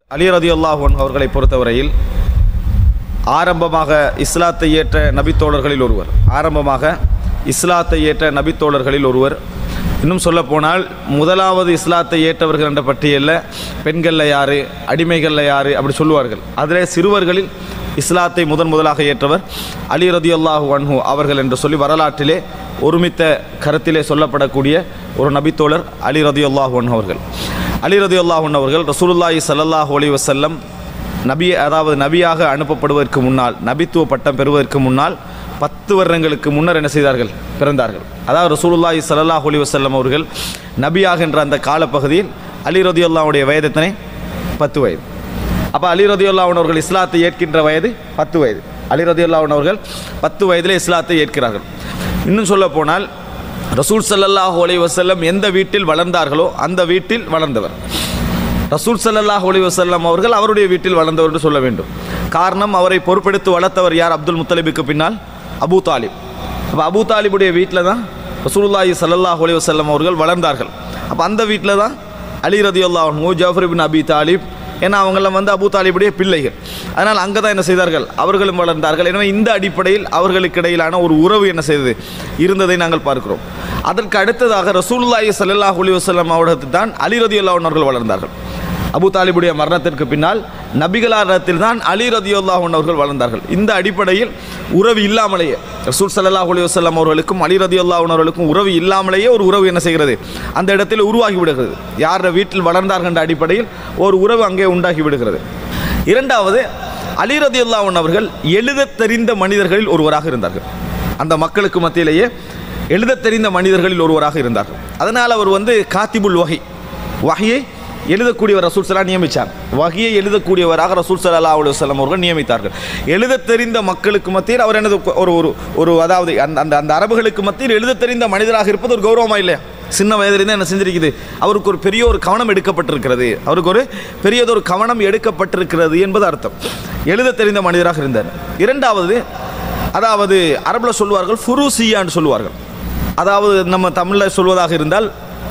அலி ரதியுல்லாஹ் அவர்களை பொறுத்தவரையில் ஆரம்பமாக இஸ்லாத்தை ஏற்ற நபித்தோழர்களில் ஒருவர் ஆரம்பமாக இஸ்லாத்தை ஏற்ற நபித்தோழர்களில் ஒருவர் இன்னும் சொல்லப்போனால் முதலாவது இஸ்லாத்தை ஏற்றவர்கள் என்ற பட்டியலில் பெண்களில் யார் அடிமைகளில் யார் அப்படி சொல்லுவார்கள் அதிலே சிறுவர்களில் இஸ்லாத்தை முதன் முதலாக ஏற்றவர் அலி ரதியுல்லாஹு அன்ஹு அவர்கள் என்று சொல்லி வரலாற்றிலே ஒருமித்த கருத்திலே சொல்லப்படக்கூடிய ஒரு நபித்தோழர் அலி ரதியுல்லாஹு அன்ஹு அவர்கள் அலி ரதியுல்லாஹு அவர்கள் ரசூலுல்லாஹி ஸல்லல்லாஹு அலைஹி வஸல்லம் நபி அதாவது நபியாக அனுப்பப்படுவதற்கு முன்னால் நபித்துவ பட்டம் பெறுவதற்கு முன்னால் பத்து வருடங்களுக்கு முன்னர் என்ன செய்தார்கள் பிறந்தார்கள் அதாவது ரசூலுல்லாஹி ஸல்லல்லாஹு அலைஹி வஸல்லம் அவர்கள் நபியாகின்ற அந்த காலப்பகுதியில் அலி ரதியுல்லாவுடைய வயதத்தினை பத்து வயது அப்போ அலி ரதியுல்லாஹன் அவர்கள் இஸ்லாத்தை ஏற்கின்ற வயது பத்து வயது அலி ரதியுல்லாஹன் அவர்கள் பத்து வயதில் இஸ்லாத்தை ஏற்கிறார்கள் இன்னும் சொல்ல போனால் ரசூல் ஸல்லல்லாஹு அலைஹி வஸல்லம் எந்த வீட்டில் வளர்ந்தார்களோ அந்த வீட்டில் வளர்ந்தவர் ரசூல் ஸல்லல்லாஹு அலைஹி வஸல்லம் அவர்கள் அவருடைய வீட்டில் வளர்ந்தவர் என்று சொல்ல வேண்டும் காரணம் அவரை பொறுப்பெடுத்து வளர்த்தவர் யார் அப்துல் முத்தலிபுக்கு பின்னால் அபூ தாலிப் அப்போ அபூ தாலிபுடைய வீட்டில் தான் ரசூலுல்லாஹி ஸல்லல்லாஹு அலைஹி வஸல்லம் அவர்கள் வளர்ந்தார்கள் அப்போ அந்த வீட்டில் தான் அலி ரதியுல்லாஹ் அன்ஹு ஜாஃபர் பின் அபி தாலிப் ஏன்னா அவங்கெல்லாம் வந்து அபூ தாலிபுடைய பிள்ளைகள் அதனால் அங்கே தான் என்ன செய்தார்கள் அவர்களும் வளர்ந்தார்கள் எனவே இந்த அடிப்படையில் அவர்களுக்கு இடையிலான ஒரு உறவு என்ன செய்தது இருந்ததை நாங்கள் பார்க்கிறோம் அதற்கு அடுத்ததாக ரசூலுல்லாஹி ஸல்லல்லாஹு அலைஹி வஸல்லம் அவர்கள் தான் அலி ரதியுல்லாஹ் அவர்கள் வளர்ந்தார்கள் அபு தாலிபுடைய மரணத்திற்கு பின்னால் நபிகளாரத்தில் தான் அலி ரதியுல்லாஹ் அவர்கள் வளர்ந்தார்கள் இந்த அடிப்படையில் உறவு இல்லாமலேயே ரசூல் ஸல்லல்லாஹு அலைஹி வஸல்லம் அவர்களுக்கும் அலி ரதியுல்லாஹ் அவர்களுக்கும் உறவு இல்லாமலேயே ஒரு உறவு என்ன செய்கிறது அந்த இடத்தில் உருவாகி விடுகிறது யார வீட்டில் வளர்ந்தார்கள் என்ற அடிப்படையில் ஒரு உறவு அங்கே உண்டாகி விடுகிறது இரண்டாவது அலி ரதியுல்லாஹ் அவர்கள் எழுதத் தெரிந்த மனிதர்களில் ஒருவராக இருந்தார்கள் அந்த மக்களுக்கு மத்தியிலேயே எழுதத் தெரிந்த மனிதர்களில் ஒருவராக இருந்தார்கள் அதனால் அவர் வந்து காத்திபுல் வகை வகையை எழுதக்கூடியவர் ரசூல் சலா நியமித்தார் வகையை எழுதக்கூடியவராக ரசூல் சல்லா அலி வல்லம் அவர்கள் நியமித்தார்கள் எழுதத் தெரிந்த மக்களுக்கு மத்தியில் அவர் எனது ஒரு ஒரு ஒரு அதாவது அந்த அந்த அந்த அரபுகளுக்கு மத்தியில் எழுதத் தெரிந்த மனிதராக இருப்பது ஒரு கௌரவமா இல்லையா சின்ன வயதிலிருந்து என்ன செஞ்சிருக்குது அவருக்கு ஒரு பெரிய ஒரு கவனம் எடுக்கப்பட்டிருக்கிறது அவருக்கு ஒரு பெரியதொரு கவனம் எடுக்கப்பட்டிருக்கிறது என்பது அர்த்தம் எழுதத் தெரிந்த மனிதராக இருந்தார் இரண்டாவது அதாவது அரபில் சொல்வார்கள் ஃபுரூசியான்னு சொல்லுவார்கள் அதாவது நம்ம தமிழில் சொல்வதாக இருந்தால்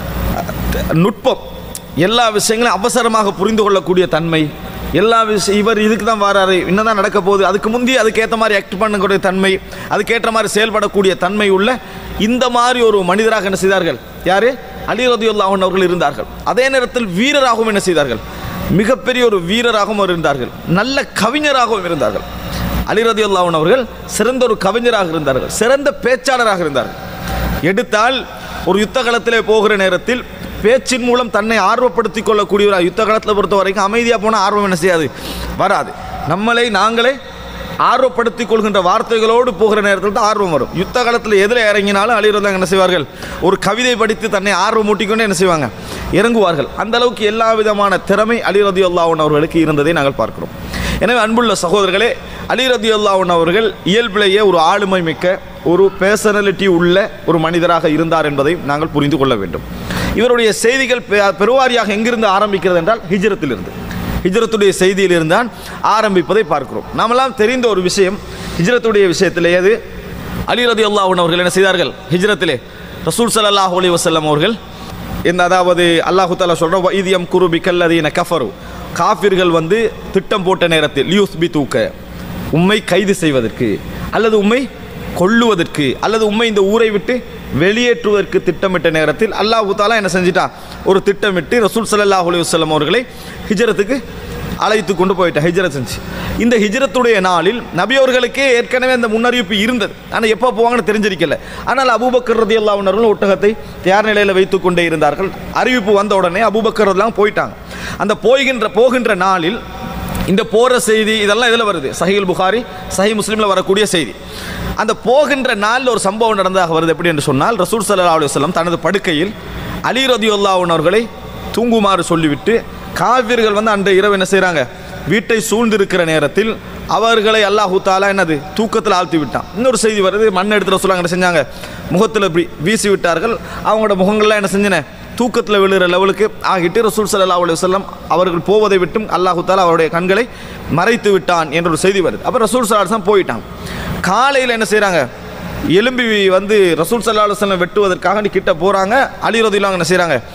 நுட்பம் எல்லா விஷயங்களையும் அவசரமாக புரிந்து கொள்ளக்கூடிய தன்மை எல்லா விஷயம் இவர் இதுக்கு தான் வராரு என்னதான் நடக்க போகுது அதுக்கு முந்தி அதுக்கேற்ற மாதிரி ஆக்ட் பண்ணக்கூடிய தன்மை அதுக்கேற்ற மாதிரி செயல்படக்கூடிய தன்மை உள்ள இந்த மாதிரி ஒரு மனிதராக என்ன செய்தார்கள் யாரு அலி ரதியுல்லாஹன் அவர்கள் இருந்தார்கள் அதே நேரத்தில் வீரராகவும் என்ன செய்தார்கள் மிகப்பெரிய ஒரு வீரராகவும் அவர் இருந்தார்கள் நல்ல கவிஞராகவும் இருந்தார்கள் அலி ரதியுல்லாஹன் அவர்கள் சிறந்த ஒரு கவிஞராக இருந்தார்கள் சிறந்த பேச்சாளராக இருந்தார்கள் எடுத்தால் ஒரு யுத்த களத்திலே போகிற நேரத்தில் பேச்சின் மூலம் தன்னை ஆர்வப்படுத்திக் கொள்ளக்கூடிய ஒரு யுத்த காலத்தில் பொறுத்த வரைக்கும் அமைதியாக போனால் ஆர்வம் என்ன செய்யாது வராது நம்மளை நாங்களே ஆர்வப்படுத்திக் கொள்கின்ற வார்த்தைகளோடு போகிற நேரத்தில் தான் ஆர்வம் வரும் யுத்த காலத்தில் எதில் இறங்கினாலும் அழிகிறதாங்க என்ன செய்வார்கள் ஒரு கவிதை படித்து தன்னை ஆர்வம் மூட்டிக்கொண்டு என்ன செய்வாங்க இறங்குவார்கள் அந்த அளவுக்கு எல்லா விதமான திறமை அலி ரதி அல்லாஹன் அவர்களுக்கு இருந்ததை நாங்கள் பார்க்கிறோம் எனவே அன்புள்ள சகோதரர்களே அலி ரதி அல்லாஹன் அவர்கள் இயல்பிலேயே ஒரு ஆளுமை மிக்க ஒரு பேர்சனாலிட்டி உள்ள ஒரு மனிதராக இருந்தார் என்பதை நாங்கள் புரிந்து கொள்ள வேண்டும் இவருடைய செய்திகள் பெ- பெருவாரியாக எங்கிருந்து ஆரம்பிக்கிறது என்றால் ஹிஜ்ரத்திலிருந்து ஹிஜ்ரத்துடைய செய்தியிலிருந்து தான் ஆரம்பிப்பதை பார்க்கிறோம் நாமெல்லாம் தெரிந்த ஒரு விஷயம் ஹிஜ்ரத்துடைய விஷயத்திலே அது அலி ரதி அல்லாஹன் அவர்கள் என்ன செய்தார்கள் ஹிஜ்ரத்திலே ரசூல் ஸல்லல்லாஹு அலைஹி வஸல்லம் அவர்கள் இந்த அதாவது அல்லாஹு தாலா சொல்கிற வைத்தியம் குருபி கல்லதீன கஃபரு காஃபிர்கள் வந்து திட்டம் போட்ட நேரத்தில் லியூஸ் பி தூக்க உம்மை கைது செய்வதற்கு அல்லது உம்மை கொல்லுவதற்கு அல்லது உம்மை இந்த ஊரை விட்டு வெளியேற்றுவதற்கு திட்டமிட்ட நேரத்தில் அல்லாஹு தாலா என்ன செஞ்சிட்டான் ஒரு திட்டமிட்டு ரசூல் ஸல்லல்லாஹு அலைஹி வஸல்லம் அவர்களை ஹிஜ்ரத்துக்கு அழைத்து கொண்டு போயிட்டான் ஹிஜ்ரத் செஞ்சு இந்த ஹிஜ்ரத்துடைய நாளில் நபி அவர்களுக்கே ஏற்கனவே அந்த முன்னறிவிப்பு இருந்தது ஆனால் எப்போ போவாங்கன்னு தெரிஞ்சிருக்கல ஆனால் அபூபக்கர் ரதி அவர்கள் ஒட்டகத்தை தயார் நிலையில் வைத்து கொண்டே இருந்தார்கள் அறிவிப்பு வந்த உடனே அபூபக்கர் எல்லாம் போயிட்டாங்க அந்த போகின்ற போகின்ற நாளில் இந்த போகிற செய்தி இதெல்லாம் இதில் வருது சஹீல் புகாரி சஹி முஸ்லீமில் வரக்கூடிய செய்தி அந்த போகின்ற நாளில் ஒரு சம்பவம் நடந்ததாக வருது எப்படி என்று சொன்னால் ரசூல் சல்லா அலி வல்லம் தனது படுக்கையில் அலி ரதி அவர்களை தூங்குமாறு சொல்லிவிட்டு காவிர்கள் வந்து அன்றைய இரவு என்ன செய்கிறாங்க வீட்டை சூழ்ந்திருக்கிற நேரத்தில் அவர்களை அல்லாஹு தாலா என்னது தூக்கத்தில் ஆழ்த்தி விட்டான் இன்னொரு செய்தி வருது மண் எடுத்துகிற சொல்ல என்ன செஞ்சாங்க முகத்தில் இப்படி வீசி விட்டார்கள் அவங்களோட முகங்கள்லாம் என்ன செஞ்சன தூக்கத்தில் விழுகிற லெவலுக்கு ஆகிட்டு ரசூல் ஸல்லல்லாஹு அலைஹி வஸல்லம் அவர்கள் போவதை விட்டும் அல்லாஹு தாலா அவருடைய கண்களை மறைத்து விட்டான் என்ற ஒரு செய்தி வருது அப்போ ரசூல் சல்லாஹம் போயிட்டான் காலையில் என்ன செய்கிறாங்க எலும்பி வந்து ரசூல் சல்லா அலுவலம் வெட்டுவதற்காக கிட்ட போகிறாங்க அலி ரதிலாம் என்ன செய்கிறாங்க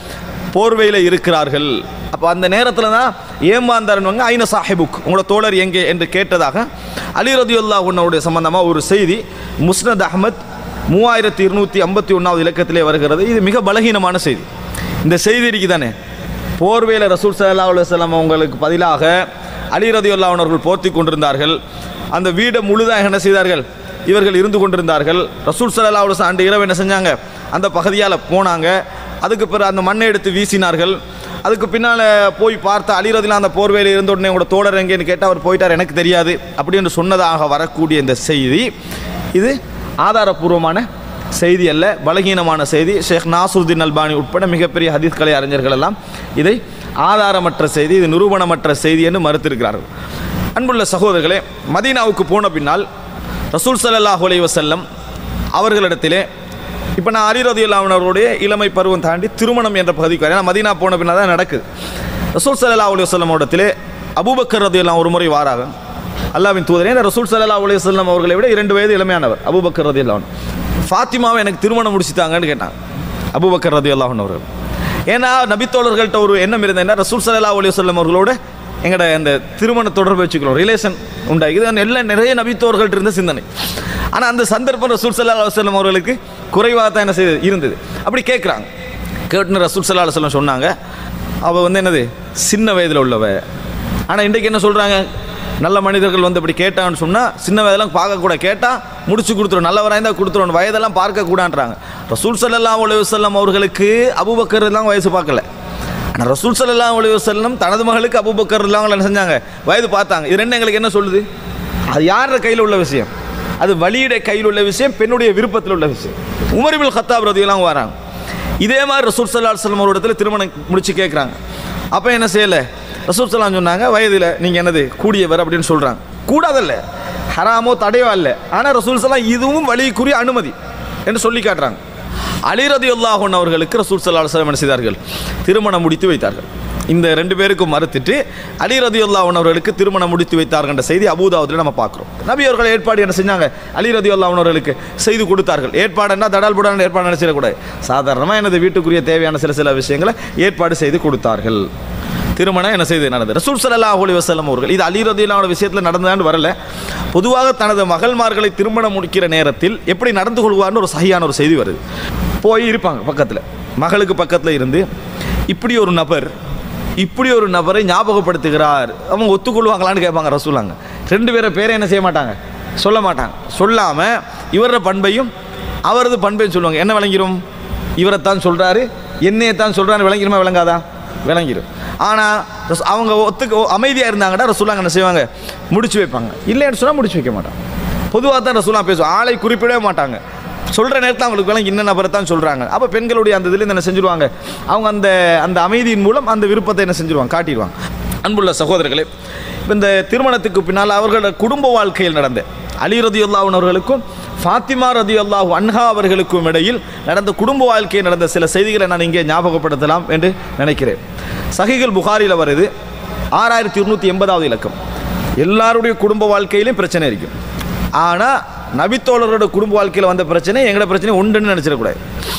போர்வையில் இருக்கிறார்கள் அப்போ அந்த நேரத்தில் தான் ஏமாந்தாருன்னு ஐன சாஹிபுக் உங்களோட தோழர் எங்கே என்று கேட்டதாக அலி ரதியுல்லா உன்னவுடைய சம்பந்தமாக ஒரு செய்தி முஸ்னத் அஹமத் மூவாயிரத்தி இருநூற்றி ஐம்பத்தி ஒன்றாவது இலக்கத்திலே வருகிறது இது மிக பலகீனமான செய்தி இந்த செய்தி இருக்குது தானே போர்வேல ரசூல் சல்லா அலுவலம் அவங்களுக்கு பதிலாக அலி ரதியுல்லா அவர்கள் போர்த்தி கொண்டிருந்தார்கள் அந்த வீடை முழுதாக என்ன செய்தார்கள் இவர்கள் இருந்து கொண்டிருந்தார்கள் ரசூல் சல்லா அலுவலம் அன்று இரவு என்ன செஞ்சாங்க அந்த பகுதியால் போனாங்க அதுக்கு பிறகு அந்த மண்ணை எடுத்து வீசினார்கள் அதுக்கு பின்னால் போய் பார்த்த அலிரதில் அந்த போர்வேல இருந்த உடனே உங்களோட தோழர் எங்கேன்னு கேட்டால் அவர் போயிட்டார் எனக்கு தெரியாது அப்படின்னு சொன்னதாக வரக்கூடிய இந்த செய்தி இது ஆதாரபூர்வமான செய்தி அல்ல பலகீனமான செய்தி ஷேக் நாசுருதீன் அல்பானி உட்பட மிகப்பெரிய ஹதீஸ் கலை அறிஞர்கள் எல்லாம் இதை ஆதாரமற்ற செய்தி இது நிரூபணமற்ற செய்தி என்று மறுத்திருக்கிறார்கள் அன்புள்ள சகோதரர்களே மதீனாவுக்கு போன பின்னால் ரசூல் ஸல்லல்லாஹு அலைஹி வஸல்லம் அவர்களிடத்திலே இப்போ நான் அலிரதி அவர்களுடைய இளமை பருவம் தாண்டி திருமணம் என்ற பகுதிக்கு வரேன். ஏன்னா மதீனா போன பின்னால் தான் நடக்குது ரசூல் ஸல்லல்லாஹு அலைஹி வஸல்லம் இடத்திலே அபூபக்கர் ரதியெல்லாம் ஒரு முறை வாராக அல்லாவின் தூதரே இந்த ரசூல் ஸல்லல்லாஹு அலைஹி வஸல்லம் அவர்களை விட இரண்டு வயது இளமையானவர் அபூபக்கர் ரதியல்லாஹு ஃபாத்திமாவை எனக்கு திருமணம் முடிச்சுட்டாங்கன்னு கேட்டாங்க அபூபக்கர் ரதியல்லாஹு அவர்கள் ஏன்னா நபித்தோழர்கள்ட்ட ஒரு எண்ணம் இருந்ததுன்னா ரசூல் ஸல்லல்லாஹு அலைஹி வஸல்லம் அவர்களோட எங்களோட அந்த திருமண தொடர்பு வச்சுக்கிறோம் ரிலேஷன் உண்டாகி இது எல்லாம் நிறைய நபித்தோர்கள்ட்ட இருந்த சிந்தனை ஆனால் அந்த சந்தர்ப்பம் ரசூல் ஸல்லல்லாஹு அலைஹி வஸல்லம் அவர்களுக்கு குறைவாக தான் என்ன செய்து இருந்தது அப்படி கேட்குறாங்க கேட்டுன்னு ரசூல் ஸல்லல்லாஹு அலைஹி வஸல்லம் சொன்னாங்க அவள் வந்து என்னது சின்ன வயதில் உள்ளவ ஆனால் இன்றைக்கு என்ன சொல்கிறாங்க நல்ல மனிதர்கள் வந்து இப்படி கேட்டான்னு சொன்னால் சின்ன வயதெல்லாம் பார்க்கக்கூட கேட்டால் முடிச்சு கொடுத்துரும் நல்லவராக இருந்தால் கொடுத்துரும் வயதெல்லாம் பார்க்கக்கூடான்றாங்க ரசூல் ஸல்லல்லாஹு அலைஹி வஸல்லம் அவர்களுக்கு அபூபக்கர் எல்லாம் வயசு பார்க்கல ஆனால் ரசூல் ஸல்லல்லாஹு அலைஹி வஸல்லம் தனது மகளுக்கு அபூபக்கர் எல்லாம் என்ன செஞ்சாங்க வயது பார்த்தாங்க இது ரெண்டு எங்களுக்கு என்ன சொல்லுது அது யாரோட கையில் உள்ள விஷயம் அது வலியுடைய கையில் உள்ள விஷயம் பெண்ணுடைய விருப்பத்தில் உள்ள விஷயம் உமரிபில் ஹத்தாப் ரதியெல்லாம் வராங்க இதே மாதிரி ரசூல் சல்லா அலுவலம் ஒரு இடத்துல திருமணம் முடிச்சு கேட்குறாங்க அப்போ என்ன செய்யலை ரசூல் சலாம் சொன்னாங்க வயதில் நீங்கள் என்னது கூடியவர் அப்படின்னு சொல்கிறாங்க கூடாதல்ல ஹராமோ தடையோ அல்ல ஆனால் ரசூல் சலாம் இதுவும் வழிக்குரிய அனுமதி என்று சொல்லி காட்டுறாங்க அலிரதி அல்லாஹன் அவர்களுக்கு ரசூல் சல்லா அலுவலம் என்ன செய்தார்கள் திருமணம் முடித்து வைத்தார்கள் இந்த ரெண்டு பேருக்கும் மறுத்துட்டு அலி ரதி அவர்களுக்கு திருமணம் முடித்து வைத்தார்கள் என்ற செய்தி அபூதாவதில் நம்ம பார்க்குறோம் நபி அவர்கள் ஏற்பாடு என்ன செஞ்சாங்க அலி ரதி அவர்களுக்கு செய்து கொடுத்தார்கள் ஏற்பாடுன்னா தடால் புடான ஏற்பாடு நினைச்சிடக்கூடாது சாதாரணமாக எனது வீட்டுக்குரிய தேவையான சில சில விஷயங்களை ஏற்பாடு செய்து கொடுத்தார்கள் திருமணம் என்ன செய்து நடந்தது ரசூல் ஸல்லல்லாஹு அலைஹி வஸல்லம் அவர்கள் இது அலி ரதியுல்லாவோட விஷயத்தில் நடந்ததான்னு வரல பொதுவாக தனது மகள்மார்களை திருமணம் முடிக்கிற நேரத்தில் எப்படி நடந்து கொள்வார்னு ஒரு சகியான ஒரு செய்தி வருது போய் இருப்பாங்க பக்கத்தில் மகளுக்கு பக்கத்தில் இருந்து இப்படி ஒரு நபர் இப்படி ஒரு நபரை ஞாபகப்படுத்துகிறார் அவங்க ஒத்துக்கொள்வாங்களான்னு கேட்பாங்க ரசூலாங்க ரெண்டு பேரை பேரை என்ன செய்ய மாட்டாங்க சொல்ல மாட்டாங்க சொல்லாமல் இவரோட பண்பையும் அவரது பண்பையும் சொல்லுவாங்க என்ன விளங்கிரும் இவரைத்தான் சொல்கிறாரு என்னையத்தான் சொல்கிறாரு விளங்கிருமா விளங்காதா விளங்கிரும் ஆனால் அவங்க ஒத்துக்க அமைதியாக இருந்தாங்கன்னா ரசூலாங்க என்ன செய்வாங்க முடிச்சு வைப்பாங்க இல்லைன்னு சொன்னால் முடிச்சு வைக்க மாட்டாங்க பொதுவாக தான் ரசூலா பேசுவோம் ஆளை குறிப்பிடவே மாட்டாங்க சொல்கிற நேரத்தில் அவங்களுக்கு விளங்கி இன்ன நபரை தான் சொல்கிறாங்க அப்போ பெண்களுடைய அந்த இதில் என்ன செஞ்சுருவாங்க அவங்க அந்த அந்த அமைதியின் மூலம் அந்த விருப்பத்தை என்ன செஞ்சுருவாங்க காட்டிடுவாங்க அன்புள்ள சகோதரர்களே இப்போ இந்த திருமணத்துக்கு பின்னால் அவர்களோட குடும்ப வாழ்க்கையில் நடந்த அலி ரதி அவர்களுக்கும் ஃபாத்திமா ரதி அல்லாஹ் அன்ஹா அவர்களுக்கும் இடையில் நடந்த குடும்ப வாழ்க்கையில் நடந்த சில செய்திகளை நான் இங்கே ஞாபகப்படுத்தலாம் என்று நினைக்கிறேன் சஹிகள் புகாரில் வருது ஆறாயிரத்தி இருநூற்றி எண்பதாவது இலக்கம் எல்லாருடைய குடும்ப வாழ்க்கையிலும் பிரச்சனை இருக்கும் ஆனால் நபித்தோழரோட குடும்ப வாழ்க்கையில் வந்த பிரச்சனை எங்களோட பிரச்சனை உண்டுன்னு நினச்சிடக்கூடாது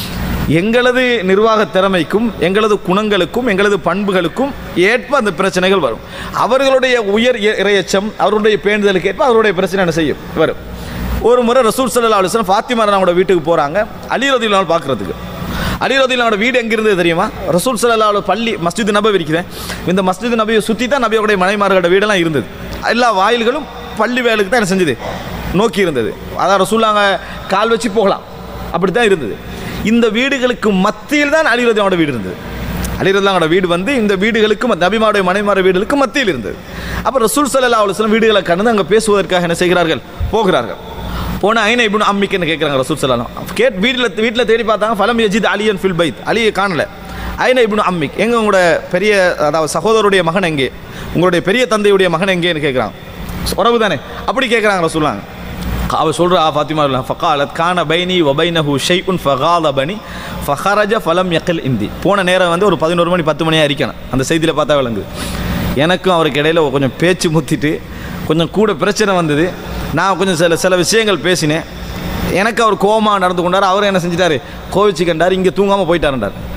எங்களது நிர்வாக திறமைக்கும் எங்களது குணங்களுக்கும் எங்களது பண்புகளுக்கும் ஏற்ப அந்த பிரச்சனைகள் வரும் அவர்களுடைய உயர் இ- இரையச்சம் அவருடைய பேணுதலுக்கு ஏற்ப அவருடைய பிரச்சனை என்ன செய்யும் வரும் ஒரு முறை ரசூல் சல்லா அலுவலம் ஃபாத்திமா அவங்களோட வீட்டுக்கு போகிறாங்க அலி ரதிலால் பார்க்குறதுக்கு அலி ரதிலாவோட வீடு எங்கே இருந்தது தெரியுமா ரசூல் சல்லா பள்ளி மஸ்ஜித் நபவி இருக்கிறேன் இந்த மஸ்ஜித் நபியை சுற்றி தான் நபியோடைய மனைமார்களோட வீடெல்லாம் இருந்தது எல்லா வாயில்களும் பள்ளி வேலுக்கு தான் என்ன செஞ்சது நோக்கி இருந்தது அதான் ரசூல்லாங்க கால் வச்சு போகலாம் அப்படி தான் இருந்தது இந்த வீடுகளுக்கு மத்தியில் தான் அலிரதியோட வீடு இருந்தது அலிரதாங்களோட வீடு வந்து இந்த வீடுகளுக்கு மத்- நபிமாருடைய மனைமார வீடுகளுக்கு மத்தியில் இருந்தது அப்போ ரசூல் சல்லா அலுவலம் வீடுகளை கடந்து அங்கே பேசுவதற்காக என்ன செய்கிறார்கள் போகிறார்கள் போன ஐன இப்னு அம்மிக்குன்னு கேட்குறாங்க ரசூல் சல்லாம் கேட் வீட்டில் வீட்டில் தேடி பார்த்தாங்க ஃபலம் யஜித் அலியன் ஃபில் பைத் அலியை காணல ஐன இப்னு அம்மிக் எங்க உங்களோட பெரிய அதாவது சகோதரருடைய மகன் எங்கே உங்களுடைய பெரிய தந்தையுடைய மகன் எங்கேன்னு கேட்குறாங்க உறவு தானே அப்படி கேட்குறாங்க ரசூலாங்க அவ சொல்கிறா ஃபாத்திமா ஃபகாலத் கான பைனி வபைனஹு ஷைஉன் ஃபகாலபனி ஃபஹரஜ ஃபலம் யக்கில் இந்தி போன நேரம் வந்து ஒரு பதினோரு மணி பத்து மணியாக இருக்கணும் அந்த செய்தியில் பார்த்தா விளங்குது எனக்கும் அவருக்கு இடையில கொஞ்சம் பேச்சு முத்திட்டு கொஞ்சம் கூட பிரச்சனை வந்தது நான் கொஞ்சம் சில சில விஷயங்கள் பேசினேன் எனக்கு அவர் கோமா நடந்து கொண்டார் அவர் என்ன செஞ்சிட்டாரு கோவிச்சு கண்டார் இங்கே தூங்காமல் போயிட்டாருண்டார்